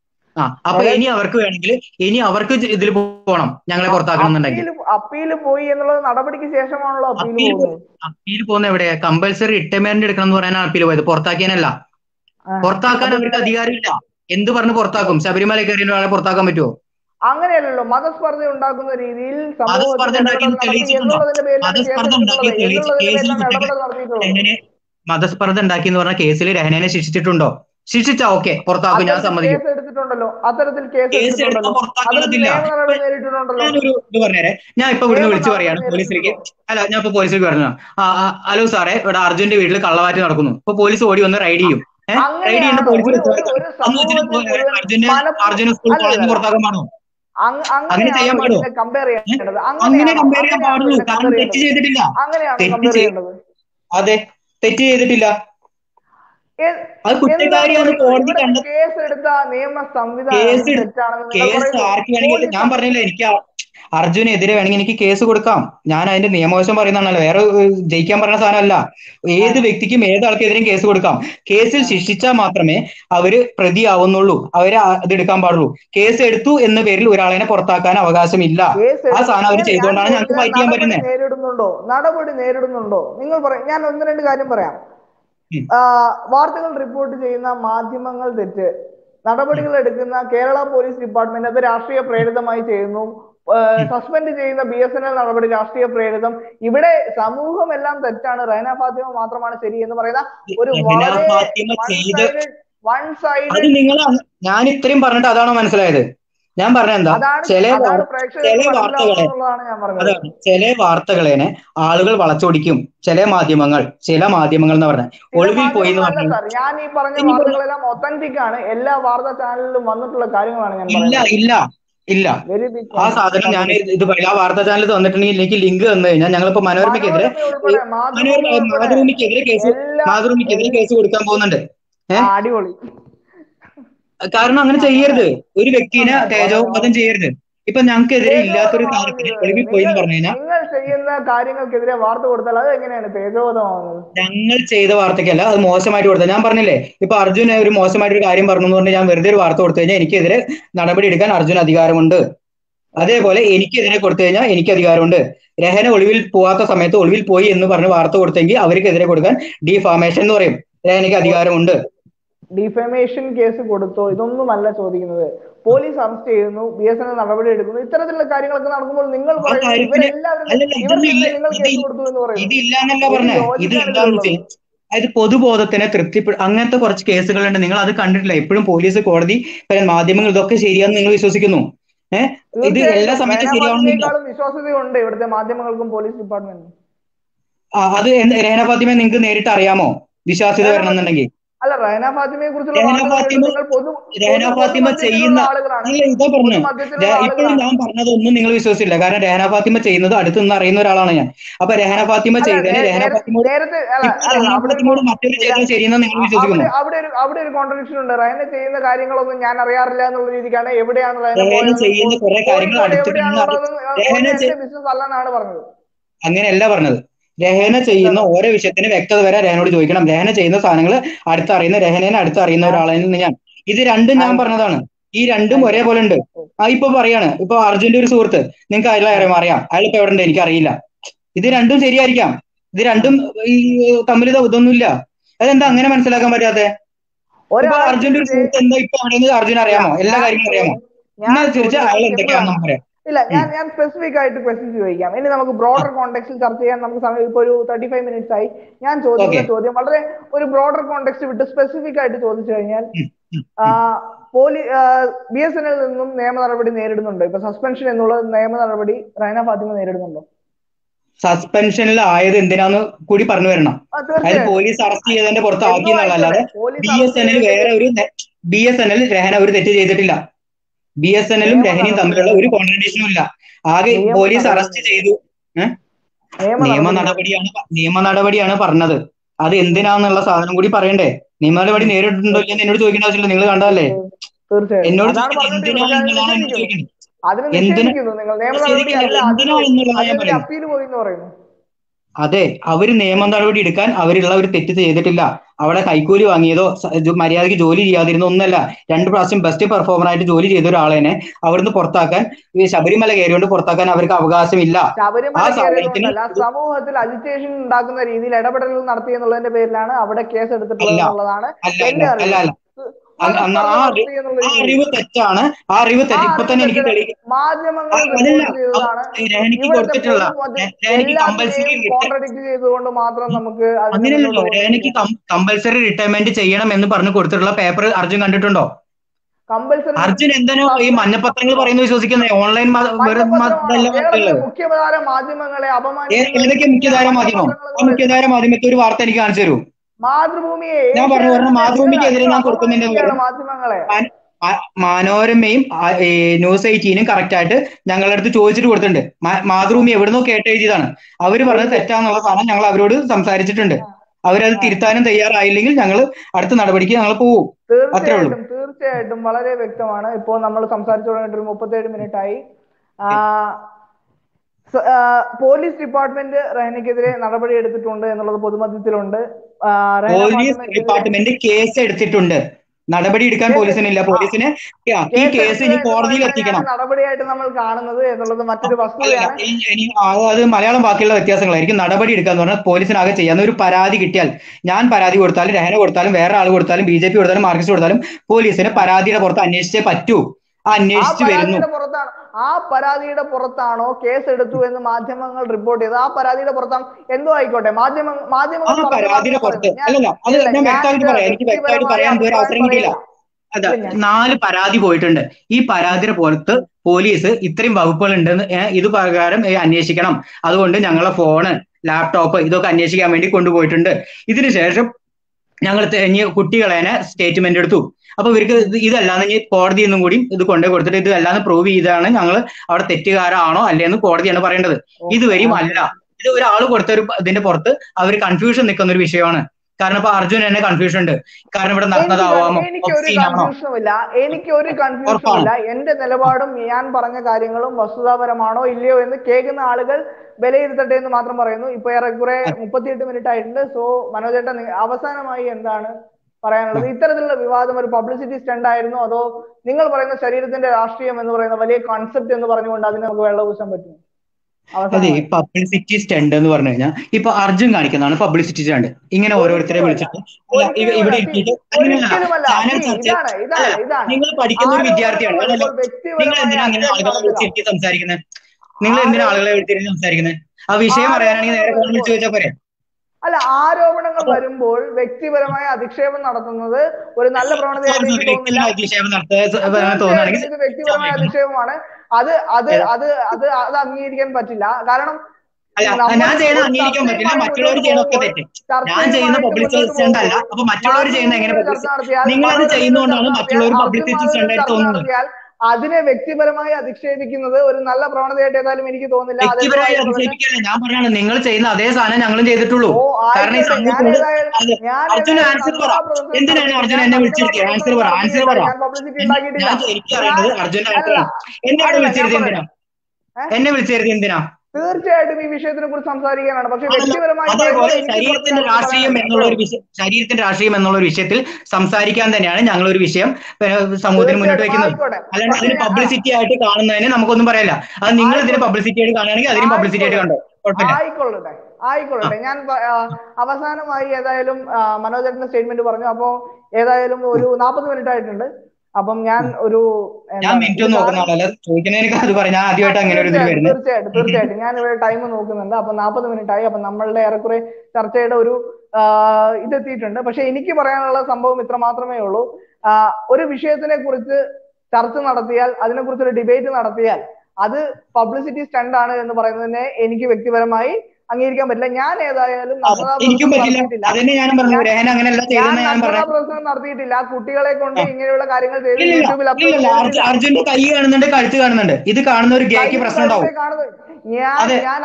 ആ അപ്പൊ അതെ. ഇനി അവർക്ക് വേണമെങ്കിൽ ഇനി അവർക്ക് ഇതിൽ പോകണം ഞങ്ങളെ പുറത്താക്കണം എന്നുണ്ടെങ്കിൽ അപ്പീല് അപ്പീല് പോയി എന്നുള്ളത് നടപടിക്ക് ശേഷമാണല്ലോ അപ്പീൽ അപ്പീൽ പോകുന്നത് അപ്പീൽ പോകുന്ന എവിടെയാ കമ്പൽസറി റിട്ടയർമെന്റ് എടുക്കണം എന്ന് പറയാനാണ് അപ്പീൽ പോയത് പുറത്താക്കിയാനല്ല ആ. പുറത്താക്കാൻ അവർക്ക് അധികാരമില്ല എന്ത് പറഞ്ഞ് പുറത്താക്കും ശബരിമല കയറിയ ഒരാളെ പുറത്താക്കാൻ പറ്റുമോ അങ്ങനെയല്ലല്ലോ മതസ്പർദ്ധ ഉണ്ടാക്കുന്ന രീതിയിൽ മതസ്പർദ്ധ സമൂഹത്തിൽ ഉണ്ടാക്കി ഇടപെടൽ നടത്തി തെളിയിച്ചിട്ടുണ്ടോ? എന്നുള്ളതിന്റെ പേരിലാണ് കേസ് മതസ്പർദ്ധ ഉണ്ടാക്കി എടുത്തിട്ടുള്ളത്. തെളിയിച്ച് എന്നുള്ളതിന്റെ കേസിൽ പേരിലാണ് കുറ്റങ്ങൾ ഇടപെടൽ നടത്തിയിട്ടുള്ളത് രഹനനെ മതസ്പർദ്ധ ഉണ്ടാക്കി എന്ന് പറഞ്ഞ കേസിൽ രഹനനെ ശിക്ഷിച്ചിട്ടുണ്ടോ ശിക്ഷിച്ചാ ഓക്കെ പുറത്താക്കും ഞാൻ അത്തരത്തിൽ സമ്മതിക്കും കേസ് എടുത്തിട്ടുണ്ടല്ലോ അത്തരത്തിൽ കേസ് കേസ് എടുത്തിട്ടുണ്ടല്ലോ എടുക്കാൻ അതിൽ പുറത്താക്കണതില്ല നിയമ നടപടി നേരിട്ടിട്ടുണ്ടല്ലോ ഞാനൊരു ഇത് പറഞ്ഞേരെ ഞാൻ ഇപ്പൊ ഇവിടുന്ന് വിളിച്ചു പറയാണ് നിയമ പോലീസിലേക്ക് നടപടി അല്ല ഞാൻ ഇപ്പൊ പോലീസിലേക്ക് പറഞ്ഞു ആ ആ, ഹലോ സാറേ ഇവിടെ അർജുന്റെ വീട്ടിൽ കള്ളവാറ്റ് നടക്കുന്നു ഇപ്പൊ പോലീസ് ഓടി വന്ന് റൈഡ് ചെയ്യും ഏഹ് റൈഡ് ചെയ്യുന്ന അങ്ങനെയാണോ പോലീസ് ഒരു- വിളിച്ചു ഒരു- ഒരു അന്ന് വെച്ചിട്ട് സമൂഹത്തിൽ മുഴുവൻ അർജുന് മനപ്പൂ- അർജുന് സ്കൂൾ അല്ല, കോളേജിൽ അല്ല. പുറത്താക്കാൻ പാടോ അങ്ങ- അങ്ങനെ ചെയ്യാൻ അങ്ങനെയാണോ പാടുമോ? ഇതിനെ കമ്പയർ ചെയ്യേണ്ടത് അങ്ങനെ അങ്ങനെയാണോ കമ്പയർ ചെയ്യാൻ അങ്ങനെയാണോ പാടുള്ളൂ ഇതിനെ കാരണം compare തെറ്റ് ചെയ്യേണ്ടത്? ചെയ്തിട്ടില്ല അങ്ങനെയാണോ തെറ്റ് കമ്പയർ ചെയ്- ചെയ്യേണ്ടത് അതെ തെറ്റ് ചെയ്തിട്ടില്ല ഏ- അത് കുറ്റക്കാരിയാണ് എന്താണ് കോടതി ഇവിടെ കണ്ട കേസ് എടുത്ത നിയമ സംവിധാനം കേസ് തെറ്റാണെന്ന് നിങ്ങൾ കേസ് പറയുന്നു. ആർക്ക് വേണമെങ്കിൽ പോലീസ് ഞാൻ പറഞ്ഞില്ല എനിക്ക് അ- അർജുനെതിരെ വേണമെങ്കിൽ എനിക്ക് കേസ് കൊടുക്കാം ഞാൻ അതിന്റെ നിയമവശം പറയുന്നതാണല്ലോ വേറെ ഏഹ്, ജയിക്കാൻ പറയുന്ന സാധനമല്ല ഏത് വ്യക്തിക്കും ഏത് ആൾക്കെതിരെയും കേസ് കൊടുക്കാം കേസിൽ ശിക്ഷിച്ചാൽ മാത്രമേ അവര് പ്രതിയാവുന്നുള്ളൂ അവര് ആ- ഇത് എടുക്കാൻ പാടുള്ളൂ കേസ് എടുത്തു എന്ന പേരിൽ ഒരാളെ പുറത്താക്കാൻ അവകാശമില്ല കേസ് ആ സാധനം അവർ എടുത്ത് ചെയ്തുകൊണ്ടാണ് ഞാൻ ഞങ്ങൾക്ക് ഫൈറ്റ് ചെയ്യാൻ നടപടി പറ്റുന്നത് നേരിടുന്നുണ്ടോ നടപടി നേരിടുന്നുണ്ടോ നിങ്ങൾ പറയും ഞാൻ ഒന്ന് രണ്ട് കാര്യം പറയാം ഉം. ആ, വാർത്തകൾ റിപ്പോർട്ട് ചെയ്യുന്ന മാധ്യമങ്ങൾ തെറ്റ് നടപടികൾ എടുക്കുന്ന കേരള പോലീസ് ഡിപ്പാർട്ട്മെന്റ് അത് രാഷ്ട്രീയ പ്രേരിതമായി ചെയ്യുന്നു സസ്പെൻഡ് ചെയ്യുന്ന ബി എസ് എൻ എൽ നടപടി രാഷ്ട്രീയ പ്രേരിതം ഇവിടെ സമൂഹം എല്ലാം തെറ്റാണ് റഹന ഫാത്തിമ മാത്രമാണ് ശരി എന്ന് പറയുന്ന ഒരു റഹന വളരെ ഫാത്തിമ വൺ ചെയ്ത് സൈഡഡ് വൺ സൈഡ് അത് നിങ്ങൾ ഞാൻ ഇത്രയും പറഞ്ഞിട്ട് അതാണോ മനസ്സിലായത് ഞാൻ പറഞ്ഞ എന്താ അതാണ് ചില അതാണ് വാർ- പ്രേക്ഷകർക്ക് ചില വാർത്തകളെ മനസ്സിലാവുന്നുള്ളതാണ് ഞാൻ പറഞ്ഞത് അതാണ് ചില വാർത്തകളെ ആളുകൾ വളച്ചൊടിക്കും ചില മാധ്യമങ്ങൾ ചില മാധ്യമങ്ങൾ എന്ന് പറഞ്ഞ ഒളിവിൽ പോയി എന്ന് മാധ്യമങ്ങളല്ല പറഞ്ഞു സാർ ഞാൻ ഈ പറഞ്ഞ ഇനി വാർത്തകളെല്ലാം ഒത്തന്റിക് ആണ് എല്ലാ വാർത്താ ചാനലിലും വന്നിട്ടുള്ള കാര്യങ്ങളാണ് ഞാൻ ഇല്ല പറയുന്നത് ഇല്ല ഇല്ല വെരി ബിഗ് ആ സാധനം ഞാൻ ഇത് പറയില്ല ആ വാർത്താ ചാനൽ തന്നിട്ടുണ്ടെങ്കിൽ എനിക്ക് ലിങ്ക് തന്നു കഴിഞ്ഞാൽ ഞങ്ങളിപ്പോ മനോരമയ്ക്കെതിരെ ഉൾപ്പെടെ മനോരമ മാതൃഭൂമിക്കെതിരെ കേസ് എല്ലാ മാതൃഭൂമിക്കെതിരെ കേസ് കൊടുക്കാൻ പോകുന്നുണ്ട് ഏ? ആ, അടിപൊളി കാരണം അങ്ങനെ ചെയ്യരുത് ഒരു വ്യക്തിനെ തേജോവധം ചെയ്യരുത് ഇപ്പൊ ഞങ്ങൾക്കെതിരെ ഇല്ലാത്തൊരു കാര്യത്തിന് ഒളിവിൽ പോയി എന്ന് പറഞ്ഞു കഴിഞ്ഞാൽ നിങ്ങൾ ചെയ്യുന്ന കാര്യങ്ങൾക്കെതിരെ വാർത്ത കൊടുത്താൽ അത് എങ്ങനെയാണ് തേജോവധമാവുന്നത് ഞങ്ങൾ ചെയ്ത വാർത്തയ്ക്കല്ല അത് മോശമായിട്ട് കൊടുത്തത് ഞാൻ പറഞ്ഞില്ലേ ഇപ്പൊ അർജുൻ ഒരു മോശമായിട്ട് ഒരു കാര്യം പറഞ്ഞു എന്ന് പറഞ്ഞ് ഞാൻ വെറുതെ ഒരു വാർത്ത കൊടുത്തു കഴിഞ്ഞാൽ എനിക്കെതിരെ നടപടി എടുക്കാൻ അർജുൻ അധികാരമുണ്ട് അതേപോലെ എനിക്കെതിരെ കൊടുത്തു കഴിഞ്ഞാൽ എനിക്ക് അധികാരമുണ്ട് രഹന ഒളിവിൽ പോവാത്ത സമയത്ത് ഒളിവിൽ പോയി എന്ന് പറഞ്ഞ് വാർത്ത കൊടുത്തെങ്കിൽ അവർക്കെതിരെ കൊടുക്കാൻ ഡിഫാമേഷൻ എന്ന് പറയും രഹനയ്ക്ക് അധികാരമുണ്ട് ഡിഫമേഷൻ കേസ് കൊടുത്തോ ഇതൊന്നുമല്ല ചോദിക്കുന്നത് പോലീസ് അറസ്റ്റ് ചെയ്യുന്നു ബി എസ് എൻ എൽ നടപടി എടുക്കുന്നു ഇത്തരത്തിലുള്ള കാര്യങ്ങളൊക്കെ നടക്കുമ്പോൾ നിങ്ങൾ ആ പറയുന്നു കാര്യത്തിന് ഇവരെല്ലാവരും അല്ലല്ല ഇതൊന്നും ഇല്ല ഇവർക്കെതിരെ നിങ്ങൾ ഇത് കേസ് കൊടുത്തു എന്ന് പറയുന്നു ഇതില്ല എന്നല്ല പറഞ്ഞേ ഒരു ഇത് ലോജിക്കാണ് എന്താന്ന് ഇതിലുള്ളത്. വെച്ചാൽ അതായത് പൊതുബോധത്തിനെ തൃപ്തിപ്പെ അങ്ങനത്തെ കുറച്ച് കേസുകളുണ്ട് നിങ്ങൾ അത് കണ്ടിട്ടില്ല ഇപ്പോഴും പോലീസ് കോടതി പിന്നെ മാധ്യമങ്ങൾ ഇതൊക്കെ ശരിയാന്ന് നിങ്ങൾ വിശ്വസിക്കുന്നു ഏഹ് ഇത് എല്ലാ സമയത്തും ശരിയാവണമെന്നില്ല തീർച്ചയായിട്ടും വിശ്വാസ്യതയുണ്ട് ഇവിടുത്തെ മാധ്യമങ്ങൾക്കും പോലീസ് ഡിപ്പാർട്ട്മെന്റിനും ആ, അത് എന്ത് രഹന ഫാത്തിമ നിങ്ങൾക്ക് നേരിട്ട് അറിയാമോ വിശ്വാസ്യത വരണമെന്നുണ്ടെങ്കിൽ അല്ല റഹന ഫാത്തിമയെ കുറിച്ചുള്ള രഹന വാർത്തകൾ ഫാത്തിമ നിങ്ങൾ പൊതു രഹന പൊതു- ഫാത്തിമ പൊതുമധ്യത്തിലുള്ള ചെയ്യുന്ന ആളുകളാണ് ഇല്ല ഇതാ പറഞ്ഞു പൊതുമധ്യത്തിലുള്ള ഇപ്പോഴും ആളുകളാണ് ഞാൻ പറഞ്ഞതൊന്നും നിങ്ങൾ വിശ്വസിച്ചില്ല കാരണം രഹന ഫാത്തിമ ചെയ്യുന്നത് അടുത്ത് നിന്ന് അറിയുന്ന ഒരാളാണ് ഞാൻ അപ്പൊ രഹന ഫാത്തിമ അല്ല ചെയ്തതിന് നേ- രഹന നേര- ഫാത്തിമോട് നേരത്തെ അല്ല ഇപ്പൊ അല്ല രഹന അവിടെ ഒരു ഫാത്തിമോട് കൊ- മറ്റൊരു ഇല്ല, ചെയ്തത് ശരിയെന്ന് നിങ്ങൾ അ- വിശ്വസിക്കുന്നു അവിടെ അവിടെ ഒരു അവിടെ ഒരു കോൺട്രഡിക്ഷൻ ഉണ്ട് റഹന ചെയ്യുന്ന കാര്യങ്ങളൊന്നും ഞാൻ അറിയാറില്ല എന്നുള്ള രീതിക്കാണ് എവിടെയാണ് റഹന രഹന പോയതെന്നും ചെയ്യുന്ന കോ- കുറെ കാര്യങ്ങൾ കോഴിക്കോട് അടുത്ത് നിന്ന് അറി- എവിടെയാണുള്ളതെന്നും രഹന ഒന്നും ചെ- എന്റെ ബിസിനസ് അല്ലെന്നാണ് പറഞ്ഞത് അങ്ങനെയല്ല പറഞ്ഞത് രഹന ചെയ്യുന്ന ഓരോ വിഷയത്തിന് വ്യക്തത വരെ രഹനോട് ചോദിക്കണം രഹന ചെയ്യുന്ന സാധനങ്ങൾ അടുത്തറിയുന്ന രഹനേനെ അടുത്തറിയുന്ന ഒരാളാണ് ഞാൻ ഇത് രണ്ടും ഞാൻ ആയിക്കോട്ടെ. പറഞ്ഞതാണ് ഈ രണ്ടും ആയിക്കോട്ടെ. ഒരേപോലെ ഉണ്ട് ആ ഇപ്പൊ പറയാണ് ഇപ്പൊ അർജുന്റെ ഒരു സുഹൃത്ത് നിങ്ങൾക്ക് അയാളെ അറിയാം അറിയാം അയാൾ ഇപ്പൊ എവിടെ ഉണ്ട് എനിക്കറിയില്ല ഇത് രണ്ടും ശരിയായിരിക്കാം ഇത് രണ്ടും ഈ തമ്മിൽ ഇത് ഇതൊന്നുമില്ല അതെന്താ അങ്ങനെ മനസ്സിലാക്കാൻ പറ്റാത്തെ ഇപ്പൊ ഒരാൾ അർജുന്റെ ഒരു സുഹൃത്ത് എന്താ ഇപ്പൊ എവിടെയെന്ന് അർജുൻ അറിയാമോ എല്ലാ കാര്യങ്ങളും അറിയാമോ ഞാൻ എന്നാൽ തിരിച്ച് അയാൾ ചോദിക്കുന്നത് എന്തൊക്കെയാണെന്ന് simple ആണ്. പറയാം ഇല്ല ഞാൻ ഞാൻ സ്പെസിഫിക് ആയിട്ട് ക്വസ്റ്റ്യൻ ചോദിക്കാം ഇനി നമുക്ക് ബ്രോഡർ കോണ്ടെക്സ്റ്റിൽ ചർച്ച ചെയ്യാൻ നമുക്ക് സമയം ഇപ്പൊ ഒരു തേർട്ടി ഫൈവ് മിനിറ്റ്സ് ആയി ഞാൻ ചോദിക്കുന്ന Okay. ചോദ്യം വളരെ ഒരു ബ്രോഡർ കോണ്ടെക്സ്റ്റ് വിട്ട് സ്പെസിഫിക് ആയിട്ട് ചോദിച്ചു കഴിഞ്ഞാൽ ഉം, ഉം, പോലി ബി എസ് എൻ നിന്നും നിയമ നടപടി നേരിടുന്നുണ്ടോ ഇപ്പൊ സസ്പെൻഷൻ എന്നുള്ള നിയമ നടപടി റൈന ഫാത്തിമ നേരിടുന്നുണ്ടോ സസ്പെൻഷനിൽ ആയത് എന്തിനാന്ന് കൂടി പറഞ്ഞു വരണം ആ, അതായത് തീർച്ചയായും പോലീസ് അറസ്റ്റ് ചെയ്തതിന്റെ പുറത്ത് എന്തോ ആക്കി എന്നുള്ളതല്ലാതെ ആയിക്കോട്ടെ. Police B S N L arrest വേറെ ഒരു B S N L Rahana ഒരു തെറ്റ് ചെയ്തിട്ടില്ല ബി എസ് എൻ എല്ലും നിയമ രഹനയും തമ്മിലുള്ള ഒരു കോൺട്രഡിക്ഷനും ഇല്ല ആകെ നിയമ പോലീസ് നടപടി. അറസ്റ്റ് ചെയ്തു ഏഹ് നിയമ നിയമ നടപടി നടപടിയാണ് പ- നിയമ നടപടിയാണ് പറഞ്ഞത് അത് എന്തിനാന്നുള്ള സാധനം കൂടി പറയണ്ടേ നിയമ നടപടി നേരിട്ടുണ്ടോ ഇല്ലെന്ന് എന്നോട് ചോദിക്കേണ്ട ആവശ്യമില്ല നിങ്ങൾ കണ്ടതല്ലേ തീർച്ചയായും എന്നോട് അതാണ് ചോദിക്കുന്നത് പറഞ്ഞിട്ട് എന്തിനാ പക്ഷെ അതിന് എന്നുള്ളതാണ് എന്നോട് നിഷേധിക്കുന്നു ചോദിക്കുന്നത് അതിന് എന്തിനാ നിഷേധിക്കുന്നു നിങ്ങൾ നിയമ നടപടി നിഷേധിക്കുന്നില്ല അല്ല അതിന് എന്തിനാ എന്നുള്ളതാണ് ഞാൻ അതിനൊരു പറയുന്നത് അപ്പീൽ പോയി എന്ന് പറയുന്നു അതെ അവര് നിയമ നടപടി എടുക്കാൻ അവരുള്ള ഒരു തെറ്റ് ചെയ്തിട്ടില്ല അവിടെ കൈക്കൂലി വാങ്ങിയതോ സ- ജോ- മര്യാദയ്ക്ക് ജോലി ചെയ്യാതിരുന്നോ ഒന്നല്ല രണ്ടു പ്രാവശ്യം ബെസ്റ്റ് പെർഫോമർ ആയിട്ട് ജോലി ചെയ്ത ഒരാളെനെ അവിടുന്ന് പുറത്താക്കാൻ ഈ ശബരിമല കയറിയോണ്ട് പുറത്താക്കാൻ അവർക്ക് അവകാശമില്ല ശബരിമല ആ കയറിയതുകൊണ്ടല്ല സാധനത്തിന് സമൂഹത്തിൽ അജിറ്റേഷൻ ഉണ്ടാക്കുന്ന രീതിയിൽ ഇടപെടലുകൾ നടത്തി എന്നുള്ളതിന്റെ പേരിലാണ് അവിടെ കേസ് എടുത്തിട്ടുള്ളത് അല്ല. എന്നുള്ളതാണ് അല്ല എന്റെ അല്ല അല്ല അറിവ് അല്ല അല്ല, അന്ന് ആ നടത്തി അറി- എന്നുള്ള ആ രീതിയിൽ. അറിവ് തെറ്റാണ് ആ അറിവ് ആ തെറ്റ് ഇപ്പൊ അറിവ് തന്നെ എനിക്ക് തെറ്റാണ്. തെളിയിക്കും മാധ്യമങ്ങൾ ആ, റിപ്പോർട്ട് അതല്ല. ചെയ്തതാണ് രഹനിക്ക് ഇവിടുത്തെ കൊടുത്തിട്ടുള്ള പൊതുമധ്യ- രഹനിക്ക് കമ്പൽസറി എല്ലാത്തിനെയും കോൺട്രഡിക്ട് ചെയ്തുകൊണ്ട് മാത്രം നമുക്ക് അതിനെ അങ്ങനെയല്ലല്ലോ മുന്നോട്ട് പോകാൻ രഹനിക്ക് കമ്പൽസറി റിട്ടയർമെന്റ് ചെയ്യണം എന്ന് പറഞ്ഞു കൊടുത്തിട്ടുള്ള പേപ്പർ അർജുൻ കണ്ടിട്ടുണ്ടോ കമ്പൽസറി അർജുൻ എന്തിനാ ഈ മഞ്ഞപത്രങ്ങൾ പറയുന്നത് വിശ്വസിക്കുന്നത് ഓൺലൈൻ കേരളത്തിലെ മുഖ്യധാര മാധ്യമങ്ങളെ ഏതൊക്കെ മുഖ്യധാര മാധ്യമം ആ മുഖ്യധാര മാധ്യമത്തെ ഒരു വാർത്ത എനിക്ക് കാണിച്ചു തരൂ മാതൃഭൂമിയെ ഞാൻ പറഞ്ഞു, ഒരെണ്ണം മാതൃഭൂമിക്കെതിരെ ഞാൻ കൊടുക്കുന്നുണ്ടെന്ന് അപമാനിക്കുകയാണ് പറഞ്ഞു. മാധ്യമങ്ങളെ മാ- മനോരമയും ആ, ഈ ന്യൂസ് എയ്റ്റീനും കറക്റ്റ് ആയിട്ട് ഞങ്ങളുടെ അടുത്ത് ചോദിച്ചിട്ട് കൊടുത്തിട്ടുണ്ട് മാ- മാതൃഭൂമി എവിടുന്നോ കേട്ടെഴുതിയതാണ് അവര് പറഞ്ഞത് തെറ്റാന്നുള്ള സാധനം ഞങ്ങൾ അവരോട് സംസാരിച്ചിട്ടുണ്ട് അവരത് തിരുത്താനും തയ്യാറായില്ലെങ്കിൽ ഞങ്ങൾ അടുത്ത നടപടിക്ക് ഞങ്ങൾ പോവും അത്രേ ഉള്ളൂ. തീർച്ചയായിട്ടും തീർച്ചയായിട്ടും വളരെ വ്യക്തമാണ് ഇപ്പോൾ നമ്മൾ സംസാരിച്ചു തുടങ്ങിയിട്ട് ഒരു മുപ്പത്തേഴ് മിനിറ്റ് ആയി ആ, സ- ആ, പോലീസ് ഡിപ്പാർട്ട്മെന്റ് റഹനയ്ക്കെതിരെ നടപടി എടുത്തിട്ടുണ്ട് എന്നുള്ളത് പൊതുമധ്യത്തിലുണ്ട് ആ, റഹന പോലീസ് ഫാത്തിമയ്ക്കെതിരെ ഡിപ്പാർട്ട്മെന്റ് കേസ് എടുത്തിട്ടുണ്ട് നടപടി എടുക്കാൻ കേസ് പോലീസിനില്ല പോലീസിന് ആ, ഈ കേസ് കേസ് ഇനി എടുക്കുക കോടതിയിൽ എന്നുള്ളത് എത്തിക്കണം തന്നെയാണ് നടപടിയായിട്ട് നമ്മൾ കാണുന്നത് എന്നുള്ളത് മറ്റൊരു അല്ല വസ്തുതയാണ് ഈ- ഇനി ആ- അത് മലയാളം ബാക്കിയുള്ള വ്യത്യാസങ്ങളായിരിക്കും നടപടി എടുക്കാന്ന് പറഞ്ഞാൽ പോലീസിനാകെ ചെയ്യാവുന്ന ഒരു പരാതി കിട്ടിയാൽ ഞാൻ പരാതി കൊടുത്താലും രഹന കൊടുത്താലും വേറെ ആൾ കൊടുത്താലും ബി ജെ പി കൊടുത്താലും മാർക്സിസ്റ്റ് കൊടുത്താലും പോലീസിന് പരാതിയുടെ പുറത്ത് അന്വേഷിച്ചേ പറ്റൂ ആ ആ അന്വേഷിച്ച് വരുന്നു പരാതിയുടെ പുറത്താണ് ആ പരാതിയുടെ പുറത്താണോ കേസ് എടുത്തു എന്ന് മാധ്യമങ്ങൾ റിപ്പോർട്ട് ചെയ്തത് ആ പരാതിയുടെ പുറത്താണ് എന്തോ ആയിക്കോട്ടെ മാധ്യമ ആ മാധ്യമങ്ങൾ പറഞ്ഞ പരാതിയുടെ വാക്ക് പുറത്ത് ഞാൻ- അല്ലല്ല അത് ഇല്ല, ഞാൻ വ്യക്തമായിട്ട് ഞാനിത് പറയാം എനിക്ക് വ്യക്തമായിട്ട് വ്യക്തിപരമായ പറയാൻ ഇതുവരെ അവസരം അഭിപ്രായം കിട്ടിയില്ല പറയില്ല. അതെ ഇല്ല, ഞാൻ- നാല് പരാതി പോയിട്ടുണ്ട് ഈ പരാതിയുടെ പുറത്ത് പോലീസ് ഇത്രയും വകുപ്പുകൾ ഉണ്ടെന്ന് ഏ, ഇത് പ്രകാരം ഏ, അന്വേഷിക്കണം അതുകൊണ്ട് ഞങ്ങളെ ഫോണ് ലാപ്ടോപ്പ് ഇതൊക്കെ അന്വേഷിക്കാൻ വേണ്ടി കൊണ്ടുപോയിട്ടുണ്ട് ഇതിന് ശേഷം ഞങ്ങൾ തെരഞ്ഞ് കുട്ടികളെ സ്റ്റേറ്റ്മെന്റ് എടുത്തു അപ്പൊ ഇവർക്ക് ഇത് ഇതല്ലാന്ന് ഇനി കോടതിയിൽ നിന്നും കൂടി ഇത് കൊണ്ടു കൊടുത്തിട്ട് ഇത് അല്ലാന്ന് പ്രൂവ് ചെയ്താണ് ഞങ്ങൾ അവിടെ തെറ്റുകാരാണോ അല്ലേന്ന് കോടതിയാണ് പറയേണ്ടത് ഇതുവരെയും അല്ല ഇത് ഒരാൾ കൊടുത്ത ഒരു ഇതിന്റെ പുറത്ത് അവർ കൺഫ്യൂഷൻ നിൽക്കുന്ന ഒരു വിഷയമാണ് കാരണം ഇപ്പൊ അർജുൻ തന്നെ കൺഫ്യൂഷൻ ഉണ്ട് കാരണം ഇവിടെ നടന്നതാവാമോ എനിക്ക് ഒരു ഒബ്സീനാണോ കൺഫ്യൂഷനും ഇല്ല എനിക്ക് ഒരു കൺഫ്യൂഷനും ഇല്ല എന്റെ നിലപാടും ഞാൻ പറഞ്ഞ കാര്യങ്ങളും വസ്തുതാപരമാണോ ഇല്ലയോ എന്ന് കേൾക്കുന്ന ആളുകൾ വിലയിരുത്തട്ടെ എന്ന് മാത്രം പറയുന്നു ഇപ്പൊ ഏറെക്കുറെ മുപ്പത്തിയെട്ട് മിനിറ്റ് ആയിട്ടുണ്ട് സോ മനോജേട്ടൻ നി- അവസാനമായി എന്താണ് പറയാനുള്ളത് ഇത്തരത്തിലുള്ള വിവാദം ഒരു പബ്ലിസിറ്റി സ്റ്റണ്ട് ആയിരുന്നു അതോ നിങ്ങൾ പറയുന്ന ശരീരത്തിന്റെ രാഷ്ട്രീയം എന്ന് പറയുന്ന വലിയ കോൺസെപ്റ്റ് എന്ന് പറഞ്ഞുകൊണ്ട് അതിനെ നമുക്ക് വെള്ളപൂശാൻ പറ്റും അതെ അവസാനമായി പബ്ലിസിറ്റി സ്റ്റണ്ട് എന്ന് പറഞ്ഞു കഴിഞ്ഞാൽ ഇപ്പൊ അർജുൻ കാണിക്കുന്നതാണ് പബ്ലിസിറ്റി സ്റ്റണ്ട് ഇങ്ങനെ ഓരോരുത്തരെ വിളിച്ചിട്ട് അല്ല ഇവ- ഇവിടെ ഇട്ടിട്ട് അങ്ങനെയല്ല ഒരിക്കലുമല്ല ചാനൽ See, ചർച്ച ഇതാണ് ഇതാണ് അല്ല, ഇതാണ് നിങ്ങൾ പഠിക്കുന്ന ഒരു വിദ്യാർത്ഥിയാണ് ആരോപണങ്ങൾ അതല്ല വരുമ്പോൾ നിങ്ങൾ വ്യക്തിപരമായ എന്തിനാ അങ്ങനെ അറ്റാക്ക് ആളുകളെ നടത്തുക വിളിച്ചിട്ട് സംസാരിക്കുന്നത് നിങ്ങൾ എന്തിനാ ആളുകളെ വിളിച്ചിട്ട് സംസാരിക്കുന്നത് ആ വിഷയം അറിയാനാണെങ്കിൽ നേരെ ഫോൺ വിളിച്ച് ചോദിച്ചാൽ പോരെ അല്ല ആരോപണങ്ങൾ വരുമ്പോൾ വ്യക്തിപരമായ അധിക്ഷേപം നടത്തുന്നത് ഒരു നല്ല പ്രവണതയായിട്ട് എനിക്ക് തോന്നുന്നില്ല അധിക്ഷേപം നടത്തുക തീർച്ചയായിട്ടും തോന്നുകയാണെങ്കിൽ ഇത് വ്യക്തിപരമായ അധിക്ഷേപമാണ് അത് അത് അത് അത് അത് അംഗീകരിക്കാൻ പറ്റില്ല കാരണം ഞാൻ ചെയ്യുന്ന അംഗീകരിക്കാൻ പറ്റില്ല മറ്റുള്ളവർ ചെയ്യുന്നതൊക്കെ തെറ്റ് ഞാൻ ചെയ്യുന്ന പബ്ലിസിറ്റി സ്റ്റണ്ട് അല്ല അപ്പൊ മറ്റുള്ളവർ ചെയ്യുന്ന എങ്ങനെ പബ്ലിസിറ്റി നിങ്ങളത് ചെയ്യുന്നതുകൊണ്ടാണ് മറ്റുള്ളവർ പബ്ലിസിറ്റി സ്റ്റണ്ട് ആയിട്ട് തോന്നുന്നത് അതിനെ വ്യക്തിപരമായി അധിക്ഷേപിക്കുന്നത് ഒരു നല്ല പ്രവണതയായിട്ട് ഏതായാലും എനിക്ക് തോന്നുന്നില്ല വ്യക്തിപരമായി അധിക്ഷേപിക്കല്ല ഞാൻ പറഞ്ഞാണ് നിങ്ങൾ ചെയ്യുന്ന അതേ സാധനം ഞങ്ങളും ചെയ്തിട്ടുള്ളൂ കാരണം ഈ സമയത്ത് അർജുൻ ആൻസർ പറ എന്തിനാണ് അർജുൻ എന്നെ വിളിച്ചിരുത്തിയത് ആൻസർ പറ ആൻസർ പറ എനിക്ക് അറിയേണ്ടത് അർജുൻ ആൻസർ എന്നെ വിളിച്ചിരുത്തി എന്തിനാ എന്നെ വിളിച്ചിരുത്തി എന്തിനാ തീർച്ചയായിട്ടും ഈ വിഷയത്തിനെ കുറിച്ച് സംസാരിക്കാനാണ് പക്ഷെ വ്യക്തിപരമായി അതേപോലെ ശരീരത്തിന്റെ രാഷ്ട്രീയം എന്നുള്ള ഒരു വിഷയം ശരീരത്തിന്റെ രാഷ്ട്രീയം എന്നുള്ള ഒരു വിഷയത്തിൽ സംസാരിക്കാൻ തന്നെയാണ് ഞങ്ങൾ ഒരു വിഷയം സമൂഹത്തിന് മുന്നോട്ട് വെക്കുന്നത് അല്ലാണ്ട് അതിന് പബ്ലിസിറ്റി ആയിട്ട് കാണുന്നതിന് നമുക്കൊന്നും പറയല്ല അത് നിങ്ങൾ ഇതിന് പബ്ലിസിറ്റി ആയിട്ട് കാണുകയാണെങ്കിൽ അതിനും പബ്ലിസിറ്റി ആയിട്ട് കണ്ടോ ആയിക്കൊള്ളട്ടെ ആയിക്കൊള്ളട്ടെ ഞാൻ അവസാനമായി ഏതായാലും മനോജന്റെ സ്റ്റേറ്റ്മെന്റ് പറഞ്ഞു അപ്പോ ഏതായാലും ഒരു നാൽപ്പത് മിനിറ്റ് ആയിട്ടുണ്ട് അപ്പം ഞാൻ ഒരു ഞാൻ മിനിറ്റ് നോക്കുന്ന ആളല്ല ചോദിക്കുന്നതിന് അത് പറഞ്ഞു ഞാൻ ആദ്യമായിട്ട് അങ്ങനെ ഒരു ഇതിൽ വരുന്നത് തീർച്ചയായിട്ടും തീർച്ചയായിട്ടും ഞാൻ ഇവിടെ ടൈം നോക്കുന്നുണ്ട് അപ്പൊ നാൽപ്പത് മിനിറ്റ് ആയി അപ്പൊ നമ്മളുടെ ഏറെക്കുറെ ചർച്ചയുടെ ഒരു ഇതെത്തിയിട്ടുണ്ട് പക്ഷെ എനിക്ക് പറയാനുള്ള സംഭവം ഇത്ര മാത്രമേ ഉള്ളൂ ഒരു വിഷയത്തിനെ കുറിച്ച് ചർച്ച നടത്തിയാൽ അതിനെക്കുറിച്ച് ഒരു ഡിബേറ്റ് നടത്തിയാൽ അത് പബ്ലിസിറ്റി സ്റ്റണ്ട് ആണ് എന്ന് പറയുന്നതിനെ എനിക്ക് വ്യക്തിപരമായി അംഗീകരിക്കാൻ പറ്റില്ല ഞാൻ ഏതായാലും എനിക്കും പറ്റില്ല അതന്നെ ഞാൻ പറഞ്ഞു രഹന അങ്ങനെയല്ല ചെയ്തെന്ന് ഞാൻ പറഞ്ഞു പ്രവർത്തനം നടത്തിയിട്ടില്ല കുട്ടികളെ കൊണ്ട് ഇങ്ങനെയുള്ള കാര്യങ്ങൾ ചെയ്ത് യൂട്യൂബിൽ അർജുന്റെ കൈ കാണുന്നുണ്ട് കഴുത്ത് കാണുന്നുണ്ട് ഇത് കാണുന്ന ഒരു ഗേക്ക് പ്രശ്നം ഉണ്ടാവും ഞാൻ ഞാൻ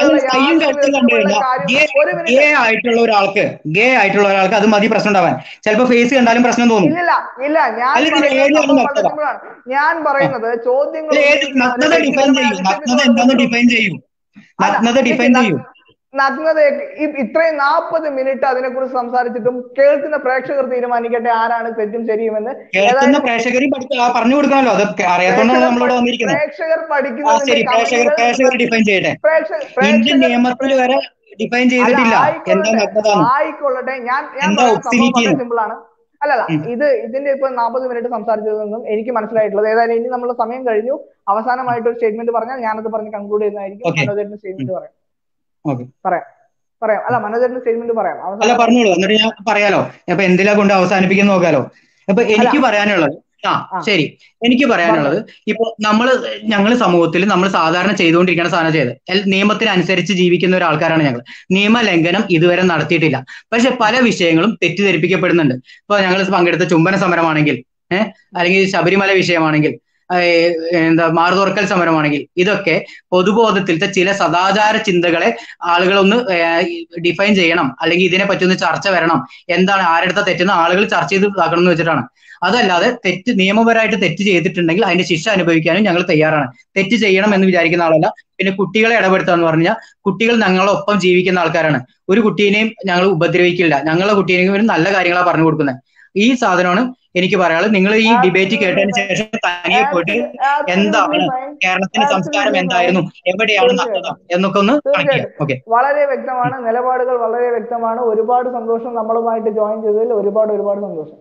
ഗേ ആയിട്ടുള്ള ഒരാൾക്ക് ഗേ ആയിട്ടുള്ള ഒരാൾക്ക് അത് മതി പ്രശ്നം ഉണ്ടാവാൻ ചിലപ്പോ ഫേസ് കണ്ടാലും പ്രശ്നം തോന്നും ഇല്ല ഇല്ല ഞാൻ ഞാൻ പറയുന്നത് ചോദ്യങ്ങൾ നഗ്നത ഡിഫൈൻ ചെയ്യും നഗ്നത എന്താന്ന് ഡിഫൈൻ ചെയ്യും നഗ്നത ഡിഫൈൻ ചെയ്യും നഗ്നത ഇത്രയും നാൽപ്പത് മിനിറ്റ് അതിനെ കുറിച്ച് സംസാരിച്ചിട്ടും കേൾക്കുന്ന പ്രേക്ഷകർ തീരുമാനിക്കട്ടെ ആരാണ് തെറ്റും ശരിയുമെന്ന് കേൾക്കുന്ന പ്രേക്ഷകർ പറഞ്ഞു കൊടുക്കണമല്ലോ അത് അറിയാത്തോണ്ടാണ് നമ്മളോട് വന്നിരിക്കുന്നത് പ്രേക്ഷകർ ശരി പ്രേക്ഷകർ പ്രേക്ഷകർ ഡിഫൈൻ ചെയ്യട്ടെ ഇന്ത്യൻ നിയമത്തിൽ വരെ ഡിഫൈൻ ചെയ്തിട്ടില്ല എന്താ നഗ്നത ആയിക്കൊള്ളട്ടെ ഞാൻ എന്താ ഒബ്സിനിറ്റി സിമ്പിൾ ആണ് അല്ലല്ല ഇത് ഇതിന്റെ ഇപ്പൊ നാൽപ്പത് മിനിറ്റ് സംസാരിച്ചതൊന്നും എനിക്ക് മനസ്സിലായിട്ടുള്ളത് ഏതായാലും ഇനി നമ്മൾ സമയം കഴിഞ്ഞു അവസാനമായിട്ട് ഒരു സ്റ്റേറ്റ്മെന്റ് പറഞ്ഞാൽ ഞാനത് പറഞ്ഞ് കൺക്ലൂഡ് ചെയ്യുന്നതായിരിക്കും മനോജന്റെ സ്റ്റേറ്റ്മെന്റ് പറയാം പറയാം പറയാം അല്ല മനോജന്റെ സ്റ്റേറ്റ്മെന്റ് പറയാം അല്ല പറഞ്ഞോളൂ എന്നിട്ട് ഞാൻ പറയാലോ അപ്പൊ എന്തിലാ കൊണ്ട് അവസാനിപ്പിക്കുന്ന നോക്കാലോ അപ്പൊ എനിക്ക് പറയാനുള്ളത് ആ ശരി എനിക്ക് പറയാനുള്ളത് ഇപ്പൊ നമ്മൾ ഞങ്ങൾ സമൂഹത്തിൽ നമ്മൾ സാധാരണ ചെയ്തുകൊണ്ടിരിക്കുന്ന സാധനം ചെയ്ത് നിയമത്തിനനുസരിച്ച് ജീവിക്കുന്ന ഒരാൾക്കാരാണ് ഞങ്ങൾ നിയമലംഘനം ഇതുവരെ നടത്തിയിട്ടില്ല പക്ഷെ പല വിഷയങ്ങളും തെറ്റിദ്ധരിപ്പിക്കപ്പെടുന്നുണ്ട് ഇപ്പൊ ഞങ്ങൾ പങ്കെടുത്ത ചുംബന സമരമാണെങ്കിൽ ഏഹ് അല്ലെങ്കിൽ ശബരിമല വിഷയമാണെങ്കിൽ എന്താ മാറുതുറക്കൽ സമരമാണെങ്കിൽ ഇതൊക്കെ പൊതുബോധത്തിലത്തെ ചില സദാചാര ചിന്തകളെ ആളുകളൊന്ന് ഡിഫൈൻ ചെയ്യണം അല്ലെങ്കിൽ ഇതിനെ പറ്റി ഒന്ന് ചർച്ച വരണം എന്താണ് ആരെടുത്ത തെറ്റെന്ന് ആളുകൾ ചർച്ച ചെയ്ത് ഇതാക്കണം എന്ന് വെച്ചിട്ടാണ് അതല്ലാതെ തെറ്റ് നിയമപരമായിട്ട് തെറ്റ് ചെയ്തിട്ടുണ്ടെങ്കിൽ അതിന്റെ ശിക്ഷ അനുഭവിക്കാനും ഞങ്ങൾ തയ്യാറാണ് തെറ്റ് ചെയ്യണം എന്ന് വിചാരിക്കുന്ന ആളല്ല പിന്നെ കുട്ടികളെ ഇടപെടുത്തുക എന്ന് പറഞ്ഞാൽ കുട്ടികൾ ഞങ്ങളൊപ്പം ജീവിക്കുന്ന ആൾക്കാരാണ് ഒരു കുട്ടീനെയും ഞങ്ങൾ ഉപദ്രവിക്കില്ല ഞങ്ങളെ കുട്ടീനെയും ഒരു നല്ല കാര്യങ്ങളാണ് പറഞ്ഞു കൊടുക്കുന്നത് ഈ സാധനമാണ് എനിക്ക് പറയാനുള്ളത് നിങ്ങൾ ഈ ഡിബേറ്റ് കേട്ടതിന് ശേഷം തനിയെ പോയിട്ട് എന്താണ് കേരളത്തിന്റെ സംസ്കാരം എന്തായിരുന്നു എവിടെയാണ് നഗ്നത എന്നൊക്കെ ഒന്ന് ഓക്കെ വളരെ വ്യക്തമാണ് നിലപാടുകൾ വളരെ വ്യക്തമാണ് ഒരുപാട് സന്തോഷം നമ്മളുമായിട്ട് ജോയിൻ ചെയ്തതിൽ ഒരുപാട് ഒരുപാട് സന്തോഷം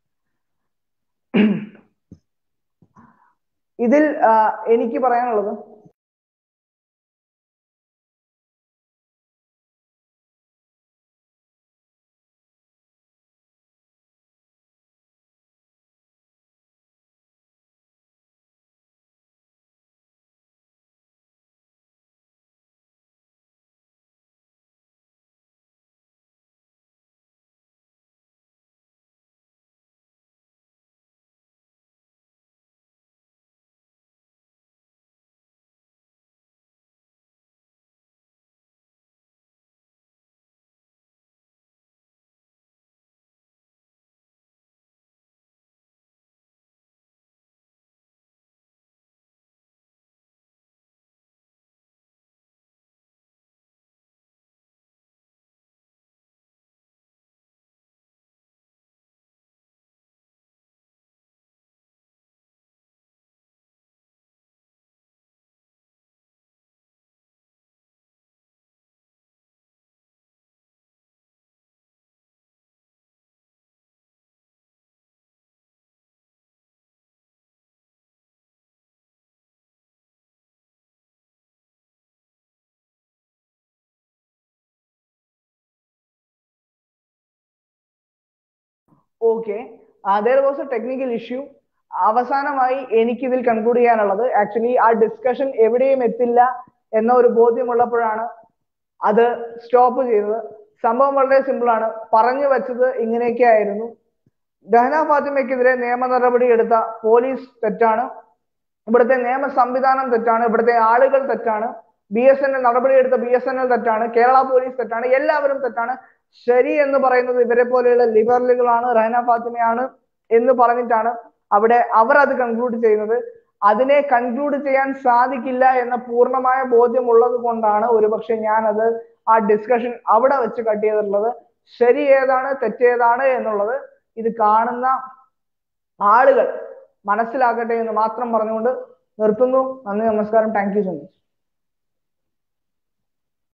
ഇതിൽ എനിക്ക് പറയാനുള്ളത് okay there was a technical issue അവസാനമായി എനിക്ക് ഇതിൽ കൺക്ലൂഡ് ചെയ്യാനുള്ളത് ആക്ച്വലി ആ ഡിസ്കഷൻ എവിടെയും എത്തില്ല എന്ന ഒരു ബോധ്യമുള്ളപ്പോഴാണ് അത് സ്റ്റോപ്പ് ചെയ്തത് സംഭവം വളരെ സിമ്പിൾ ആണ് പറഞ്ഞു വെച്ചത് ഇങ്ങനെയൊക്കെ ആയിരുന്നു ദഹന ഫാത്തിമയ്ക്കെതിരെ നിയമ നടപടി എടുത്ത പോലീസ് തെറ്റാണ് ഇവിടുത്തെ നിയമ സംവിധാനം തെറ്റാണ് ഇവിടുത്തെ ആളുകൾ തെറ്റാണ് ബി എസ് എൻ എൽ നടപടിയെടുത്ത ബി എസ് എൻ എൽ തെറ്റാണ് കേരള പോലീസ് തെറ്റാണ് എല്ലാവരും തെറ്റാണ് ശരി എന്ന് പറയുന്നത് ഇവരെ പോലെയുള്ള ലിബറലുകളാണ് റഹന ഫാത്തിമയാണ് എന്ന് പറഞ്ഞിട്ടാണ് അവിടെ അവർ അത് കൺക്ലൂഡ് ചെയ്യുന്നത് അതിനെ കൺക്ലൂഡ് ചെയ്യാൻ സാധിക്കില്ല എന്ന പൂർണ്ണമായ ബോധ്യം ഉള്ളത് കൊണ്ടാണ് ഒരുപക്ഷെ ഞാൻ അത് ആ ഡിസ്കഷൻ അവിടെ വെച്ച് കട്ട് ചെയ്തിട്ടുള്ളത് ശരി ഏതാണ് തെറ്റേതാണ് എന്നുള്ളത് ഇത് കാണുന്ന ആളുകൾ മനസ്സിലാക്കട്ടെ എന്ന് മാത്രം പറഞ്ഞുകൊണ്ട് നിർത്തുന്നു നന്ദി നമസ്കാരം താങ്ക് യു സോ മച്ച്